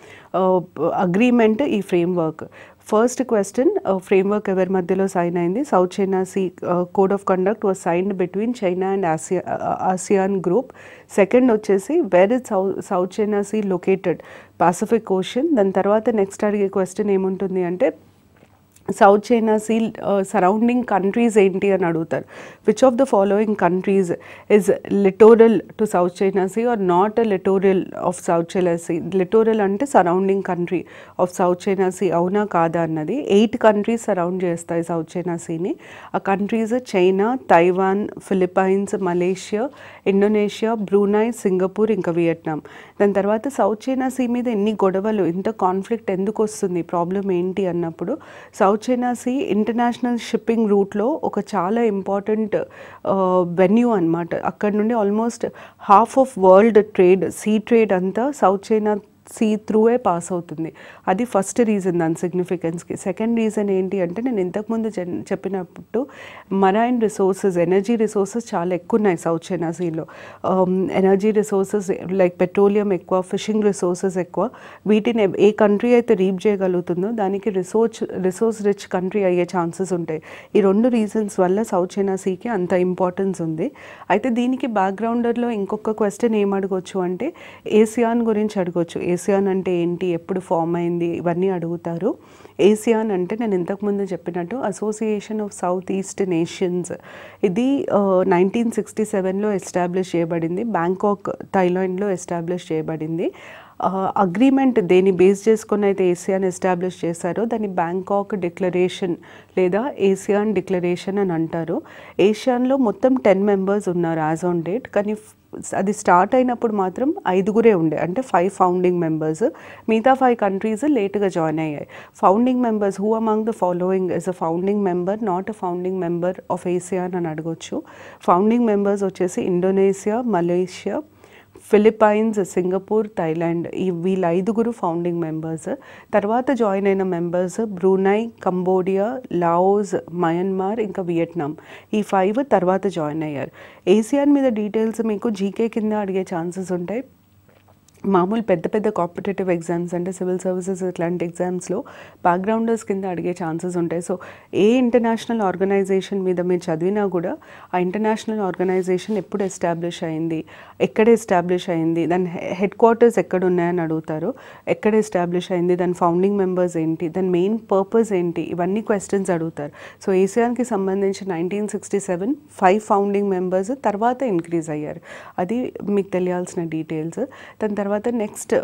Speaker 1: అగ్రిమెంట్ ఈ framework first question framework ఎవరి మధ్యలో సైన్ అయింది South China Sea code of conduct was signed between China and Asia ASEAN group second వచ్చేసి వేర్ ఇస్ సౌ South China Sea located Pacific Ocean దాని తర్వాత నెక్స్ట్ అడిగే question ఏముంటుంది అంటే South China Sea surrounding countries ఏంటి అని అడుగుతారు which of the following countries is littoral to South China Sea or not a littoral of South China Sea littoral అంటే surrounding country of South China Sea అవునా కాదా అన్నది eight countries surround చేస్తాయి South China సీని ఆ countries China Taiwan Philippines Malaysia Indonesia Brunei Singapore ఇంకా Vietnam దాని తర్వాత సౌత్ చైనా సీ మీద ఎన్ని గొడవలు ఇంత కాన్ఫ్లిక్ట్ ఎందుకు వస్తుంది ప్రాబ్లం ఏంటి అన్నప్పుడు South China Sea international shipping రూట్లో ఒక చాలా ఇంపార్టెంట్ వెన్యూ అనమాట అక్కడ నుండి almost half of world trade sea trade అంతా South China Sea throughway pass అవుతుంది అది ఫస్ట్ రీజన్ దాని సిగ్నిఫికెన్స్కి సెకండ్ రీజన్ ఏంటి అంటే నేను ఇంతకుముందు చెన్- చెప్పినప్పుడు మరైన్ రిసోర్సెస్ ఎనర్జీ రిసోర్సెస్ చాలా ఎక్కువ ఉన్నాయి సౌత్ చైనా సీలో ఎనర్జీ రిసోర్సెస్ లైక్ పెట్రోలియం ఎక్కువ ఫిషింగ్ రిసోర్సెస్ ఎక్కువ వీటిని ఏ కంట్రీ అయితే రీప్ చేయగలుగుతుందో దానికి రిసోర్స్ రిసోర్స్ రిచ్ కంట్రీ అయ్యే ఛాన్సెస్ ఉంటాయి ఈ రెండు రీజన్స్ వల్ల సౌత్ చైనా సీకి అంత ఇంపార్టెన్స్ ఉంది అయితే దీనికి బ్యాక్గ్రౌండర్లో ఇంకొక క్వశ్చన్ ఏం అడగొచ్చు అంటే ఏసియాన్ గురించి అడగొచ్చు ఏసియాన్ అంటే ఏంటి ఎప్పుడు ఫామ్ అయింది ఇవన్నీ అడుగుతారు ఏసియాన్ అంటే నేను ఇంతకుముందు చెప్పినట్టు association of South East nations ఇది నైన్టీన్ సిక్స్టీ సెవెన్లో ఎస్టాబ్లిష్ చేయబడింది బ్యాంకాక్ థైలాండ్లో ఎస్టాబ్లిష్ చేయబడింది అగ్రిమెంట్ దేని బేస్ చేసుకొని అయితే ఏసియాన్ ఎస్టాబ్లిష్ చేశారో దాన్ని బ్యాంకాక్ డిక్లరేషన్ లేదా ఏసియాన్ డిక్లరేషన్ అని అంటారు ఏషియాన్లో మొత్తం టెన్ మెంబర్స్ ఉన్నారు యాజ్ ఆన్ డేట్ కానీ ఫ్- అది స్టార్ట్ అయినప్పుడు మాత్రం ఐదుగురే ఉండే అంటే ఫైవ్ ఫౌండింగ్ మెంబర్స్ మిగతా ఫైవ్ కంట్రీస్ లేట్గా జాయిన్ అయ్యాయి founding members who among the following is a founding member not a founding member of ASEAN అని అడగొచ్చు ఫౌండింగ్ మెంబర్స్ వచ్చేసి Indonesia Malaysia Philippines Singapore Thailand ఈ వీళ్ళ ఐదుగురు ఫౌండింగ్ మెంబర్స్ తర్వాత జాయిన్ అయిన members Brunei Cambodia Laos Myanmar ఇంకా Vietnam ఈ ఫైవ్ తర్వాత జాయిన్ అయ్యారు ఏసియాన్ మీద డీటెయిల్స్ మీకు జీకే కింద అడిగే ఛాన్సెస్ ఉంటాయి మామూలు పెద్ద పెద్ద కాంపిటేటివ్ ఎగ్జామ్స్ అంటే సివిల్ సర్వీసెస్ ఇట్లాంటి ఎగ్జామ్స్లో బ్యాక్గ్రౌండర్స్ కింద అడిగే ఛాన్సెస్ ఉంటాయి సో ఏ ఇంటర్నేషనల్ ఆర్గనైజేషన్ మీద మీరు చదివినా కూడా ఆ ఇంటర్నేషనల్ ఆర్గనైజేషన్ ఎప్పుడు ఎస్టాబ్లిష్ అయింది ఎక్కడ ఎస్టాబ్లిష్ అయింది దాని హెడ్ క్వార్టర్స్ ఎక్కడ ఉన్నాయని అడుగుతారు ఎక్కడ ఎస్టాబ్లిష్ అయింది దాని ఫౌండింగ్ మెంబర్స్ ఏంటి దాని మెయిన్ పర్పస్ ఏంటి ఇవన్నీ క్వశ్చన్స్ అడుగుతారు సో ఏసియాన్కి సంబంధించి nineteen sixty seven five founding members తర్వాత ఇంక్రీజ్ అయ్యారు అది మీకు తెలియాల్సిన డీటెయిల్స్ దాని తర్వాత నెక్స్ట్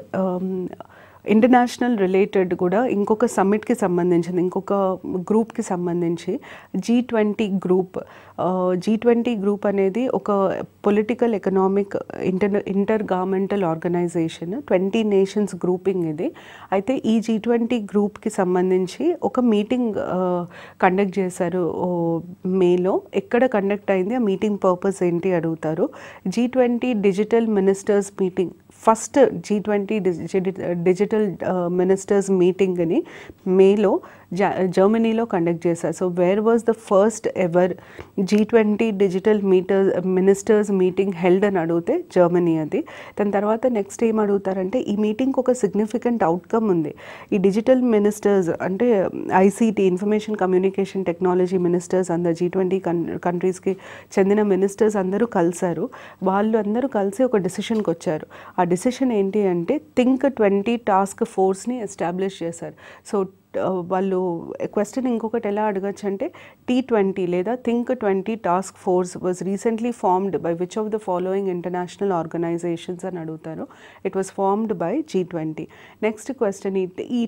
Speaker 1: ఇంటర్నేషనల్ రిలేటెడ్ కూడా ఇంకొక సమ్మిట్కి సంబంధించింది ఇంకొక గ్రూప్కి సంబంధించి G twenty group G twenty group అనేది ఒక political economic inter intergovernmental organisation twenty nations grouping ఇది అయితే ఈ జీ ట్వంటీ గ్రూప్కి సంబంధించి ఒక మీటింగ్ కండక్ట్ చేశారు ఓ, మేలో ఎక్కడ కండక్ట్ అయింది ఆ మీటింగ్ పర్పస్ ఏంటి అడుగుతారు G twenty digital ministers meeting first G twenty digital ministers మీటింగ్ని మేలో జా జర్మనీలో కండక్ట్ చేశారు so where was the first ever G twenty digital meter ministers meeting held అని అడిగితే జర్మనీ అది దాని తర్వాత నెక్స్ట్ ఏం అడుగుతారంటే ఈ మీటింగ్కి ఒక సిగ్నిఫికెంట్ అవుట్కమ్ ఉంది ఈ డిజిటల్ మినిస్టర్స్ అంటే ICT information communication technology ministers అందరు జీ ట్వంటీ కంట్రీస్కి చెందిన మినిస్టర్స్ అందరూ కలిశారు వాళ్ళు అందరూ కలిసి ఒక డెసిషన్కి వచ్చారు ఆ డెసిషన్ ఏంటి అంటే థింక్ ట్వంటీ టాస్క్ ఫోర్స్ని ఎస్టాబ్లిష్ చేశారు సో వాళ్ళు క్వశ్చన్ ఇంకొకటి ఎలా అడగచ్చు అంటే టీ ట్వంటీ లేదా think twenty task force was recently formed by which of the following international organisations అని అడుగుతారు it was formed by G twenty next question ఈ ఈ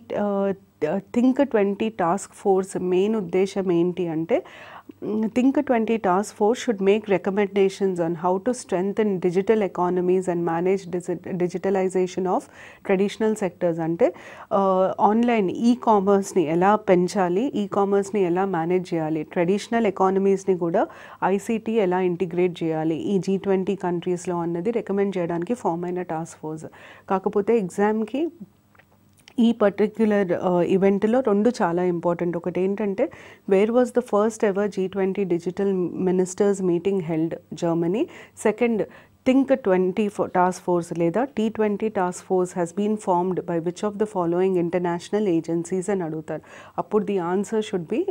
Speaker 1: think twenty task force main ఉద్దేశం ఏంటి అంటే think twenty task force should make recommendations on how to strengthen digital economies and manage digitalisation of traditional sectors అంటే online ఈ కామర్స్ని ఎలా పెంచాలి ఈ కామర్స్ని ఎలా మేనేజ్ చేయాలి ట్రెడిషనల్ ఎకానమీస్ని కూడా ఐసీటీ ఎలా ఇంటిగ్రేట్ చేయాలి ఈ జీ ట్వంటీ కంట్రీస్లో అన్నది రికమెండ్ చేయడానికి ఫామ్ అయిన టాస్క్ ఫోర్స్ కాకపోతే ఎగ్జామ్కి ఈ పర్టిక్యులర్ ఈవెంట్లో రెండు చాలా ఇంపార్టెంట్ ఒకటి ఏంటంటే where was the first ever G twenty digital ministers meeting held Germany second think twenty task force లేదా T twenty task force has been formed by which of the following international agencies అని అడుగుతారు అప్పుడు the answer should be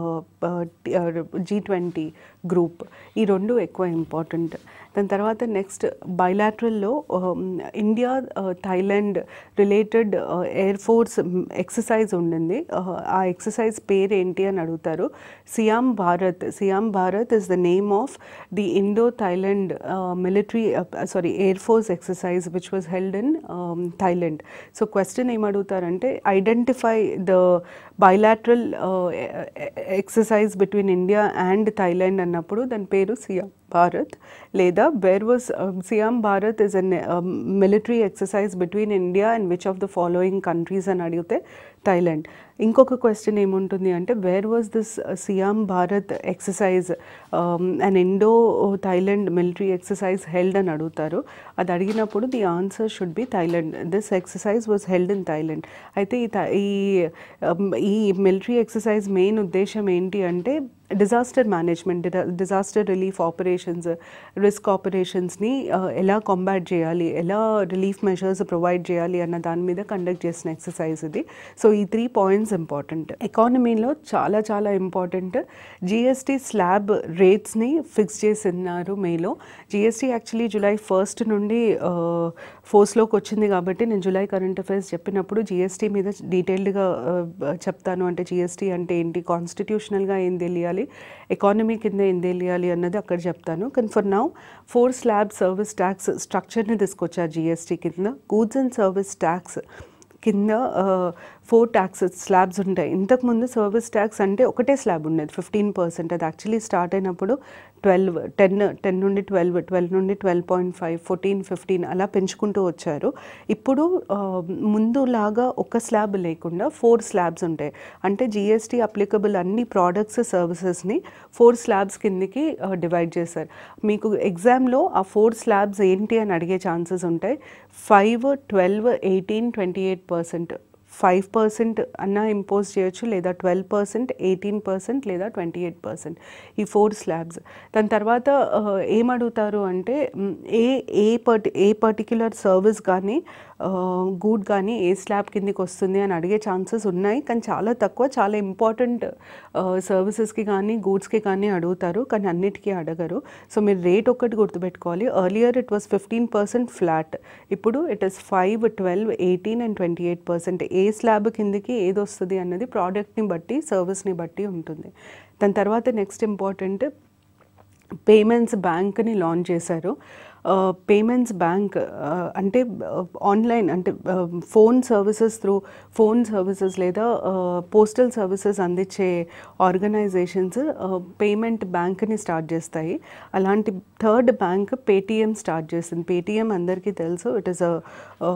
Speaker 1: G twenty group ఈ రెండు ఎక్కువ important దాని తర్వాత next బైలాటరల్లో India Thailand related air force exercise ఉండింది Uh, ఆ ఎక్సర్సైజ్ పేరు ఏంటి అని అడుగుతారు Siam Bharat SIAM Bharat is the name of the Indo Thailand military sorry air force exercise which was held in Thailand so question ఏం అడుగుతారంటే identify the bilateral exercise between India and Thailand అన్నప్పుడు దాని పేరు సియామ్ భారత్ లేదా where was Siam Bharat is an military exercise between India and which of the following countries అని అడిగితే Thailand ఇంకొక question ఏముంటుంది అంటే where was this Siam Bharat exercise and Indo Thailand military exercise held అని అడుగుతారు అది అడిగినప్పుడు the answer should be Thailand this exercise was held in Thailand అయితే ఈ థై- ఈ um, ఈ మిలిటరీ ఎక్సర్సైజ్ మెయిన్ ఉద్దేశం ఏంటి అంటే disaster management disaster relief operations risk ఆపరేషన్స్ని ఎలా కాంబాట్ చేయాలి ఎలా రిలీఫ్ మెషర్స్ ప్రొవైడ్ చేయాలి అన్న దాని మీద కండక్ట్ చేసిన ఎక్సర్సైజ్ ఇది సో ఈ త్రీ పాయింట్స్ ఇంపార్టెంట్ ఎకానమీలో చాలా చాలా ఇంపార్టెంట్ జిఎస్టీ స్లాబ్ రేట్స్ని ఫిక్స్ చేసినారు మేలో జిఎస్టీ యాక్చువల్లీ జూలై ఫస్ట్ నుండి ఫోర్స్లోకి వచ్చింది కాబట్టి నేను జూలై కరెంట్ అఫైర్స్ చెప్పినప్పుడు జిఎస్టీ మీద డీటెయిల్డ్గా చెప్తాను అంటే జిఎస్టీ అంటే ఏంటి కాన్స్టిట్యూషనల్గా ఏం తెలియాలి ఎకానమీ కింద ఏం తెలియాలి అన్నది అక్కడ చెప్తాను కానీ for now four slab service tax స్ట్రక్చర్ని తీసుకొచ్చారు జిఎస్టీ కింద గూడ్స్ అండ్ సర్వీస్ ట్యాక్స్ కింద ఫోర్ ట్యాక్స్ స్లాబ్స్ ఉంటాయి ఇంతకుముందు సర్వీస్ ట్యాక్స్ అంటే ఒకటే స్లాబ్ ఉండేది ఫిఫ్టీన్ పర్సెంట్ అది యాక్చువల్లీ స్టార్ట్ అయినప్పుడు ట్వెల్వ్ టెన్ టెన్ నుండి ట్వెల్వ్ ట్వెల్వ్ నుండి twelve point five fourteen fifteen అలా పెంచుకుంటూ వచ్చారు ఇప్పుడు ఆ, ముందులాగా ఒక స్లాబ్ లేకుండా ఫోర్ స్లాబ్స్ ఉంటాయి అంటే జిఎస్టీ అప్లికబుల్ అన్ని ప్రోడక్ట్స్ సర్వీసెస్ని ఫోర్ స్లాబ్స్ కిందకి డివైడ్ చేశారు మీకు ఎగ్జామ్లో ఆ ఫోర్ స్లాబ్స్ ఏంటి అని అడిగే ఛాన్సెస్ ఉంటాయి five twelve eighteen twenty eight percent five percent అన్న ఇంపోజ్ చేయొచ్చు లేదా ట్వెల్వ్ పర్సెంట్ ఎయిటీన్ పర్సెంట్ లేదా ట్వంటీ ఎయిట్ పర్సెంట్ ఈ ఫోర్ స్లాబ్స్ దాని తర్వాత ఆ, ఏం అడుగుతారు అంటే మ్, ఏ ఏ పర్టి ఏ పర్టిక్యులర్ సర్వీస్ కానీ గూడ్ కానీ ఏ స్లాబ్ కిందికి వస్తుంది అని అడిగే ఛాన్సెస్ ఉన్నాయి కానీ చాలా తక్కువ చాలా ఇంపార్టెంట్ సర్వీసెస్కి కానీ గూడ్స్కి కానీ అడుగుతారు కానీ అన్నిటికీ అడగరు సో మీరు రేట్ ఒక్కటి గుర్తుపెట్టుకోవాలి earlier it was fifteen percent flat ఇప్పుడు it is five twelve eighteen and twenty eight percent ఏ స్లాబ్ కిందకి ఏది వస్తుంది అన్నది ప్రోడక్ట్ని బట్టి సర్వీస్ని బట్టి ఉంటుంది దాని తర్వాత నెక్స్ట్ ఇంపార్టెంట్ పేమెంట్స్ బ్యాంక్ని లాంచ్ చేశారు పేమెంట్స్ బ్యాంక్ అంటే ఆన్లైన్ అంటే phone services through phone services లేదా పోస్టల్ సర్వీసెస్ అందించే ఆర్గనైజేషన్స్ పేమెంట్ బ్యాంక్ని స్టార్ట్ చేస్తాయి అలాంటి థర్డ్ బ్యాంక్ పేటిఎం స్టార్ట్ చేసింది పేటిఎం అందరికీ తెలుసు it is a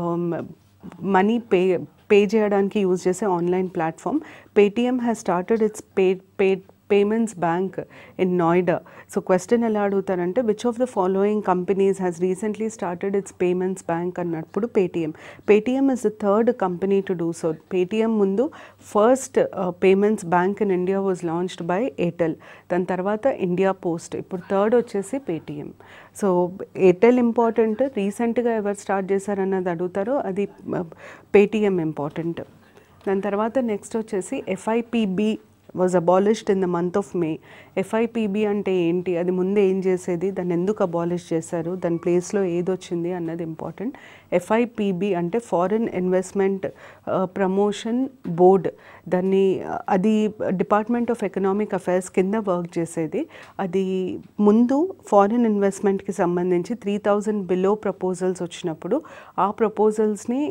Speaker 1: money pay pay చేయడానికి యూజ్ చేసే online platform Paytm has started its pay pay payments bank in Noida so question ఎలా అడుగుతారంటే which of the following companies has recently started its payments bank అన్నప్పుడు Paytm Paytm is the third company to do so Paytm ముందు first payments bank in India was launched by Airtel దాని తర్వాత India post ఇప్పుడు third వచ్చేసి Paytm so Airtel important రీసెంట్గా ఎవరు start చేశారన్నది అడుగుతారో అది పేటిఎం ఇంపార్టెంట్ దాని తర్వాత నెక్స్ట్ వచ్చేసి FIPB was abolished in the month of May FIPB అంటే ఏంటి అది ముందే ఏం చేసేది దాన్ని ఎందుకు అబాలిష్ చేశారు దాని ప్లేస్లో ఏది వచ్చింది అన్నది ఇంపార్టెంట్ ఎఫ్ఐపిబి అంటే ఫారిన్ ఇన్వెస్ట్మెంట్ ప్రమోషన్ బోర్డ్ దాన్ని uh, అది డిపార్ట్మెంట్ ఆఫ్ ఎకనామిక్ అఫైర్స్ కింద వర్క్ చేసేది అది ముందు ఫారిన్ ఇన్వెస్ట్మెంట్కి సంబంధించి త్రీ థౌజండ్ బిలో ప్రపోజల్స్ వచ్చినప్పుడు ఆ ప్రపోజల్స్ని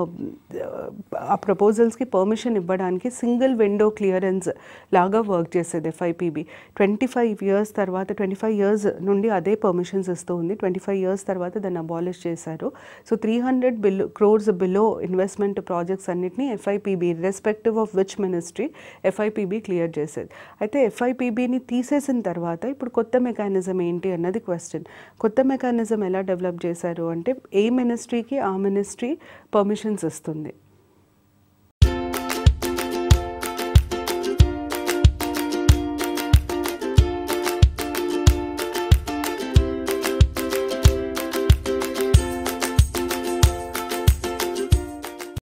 Speaker 1: ఆ ప్రపోజల్స్కి పర్మిషన్ ఇవ్వడానికి సింగిల్ విండో క్లియరెన్స్ లాగా వర్క్ చేసేది ఎఫ్ఐపిబి ట్వంటీ ఫైవ్ ఇయర్స్ తర్వాత ట్వంటీ ఫైవ్ ఇయర్స్ నుండి అదే పర్మిషన్స్ ఇస్తూ ఉంది ట్వంటీ ఫైవ్ ఇయర్స్ తర్వాత దాన్ని అబాలిష్ చేశారు so three hundred below crores below investment projects అన్నిటిని FIPB respective of which ministry FIPB clear చేసేది అయితే ఎఫ్ఐపిబిని తీసేసిన తర్వాత ఇప్పుడు కొత్త మెకానిజం ఏంటి అన్నది క్వశ్చన్ కొత్త మెకానిజం ఎలా డెవలప్ చేశారు అంటే ఏ మినిస్ట్రీకి ఆ మినిస్ట్రీ పర్మిషన్స్ ఇస్తుంది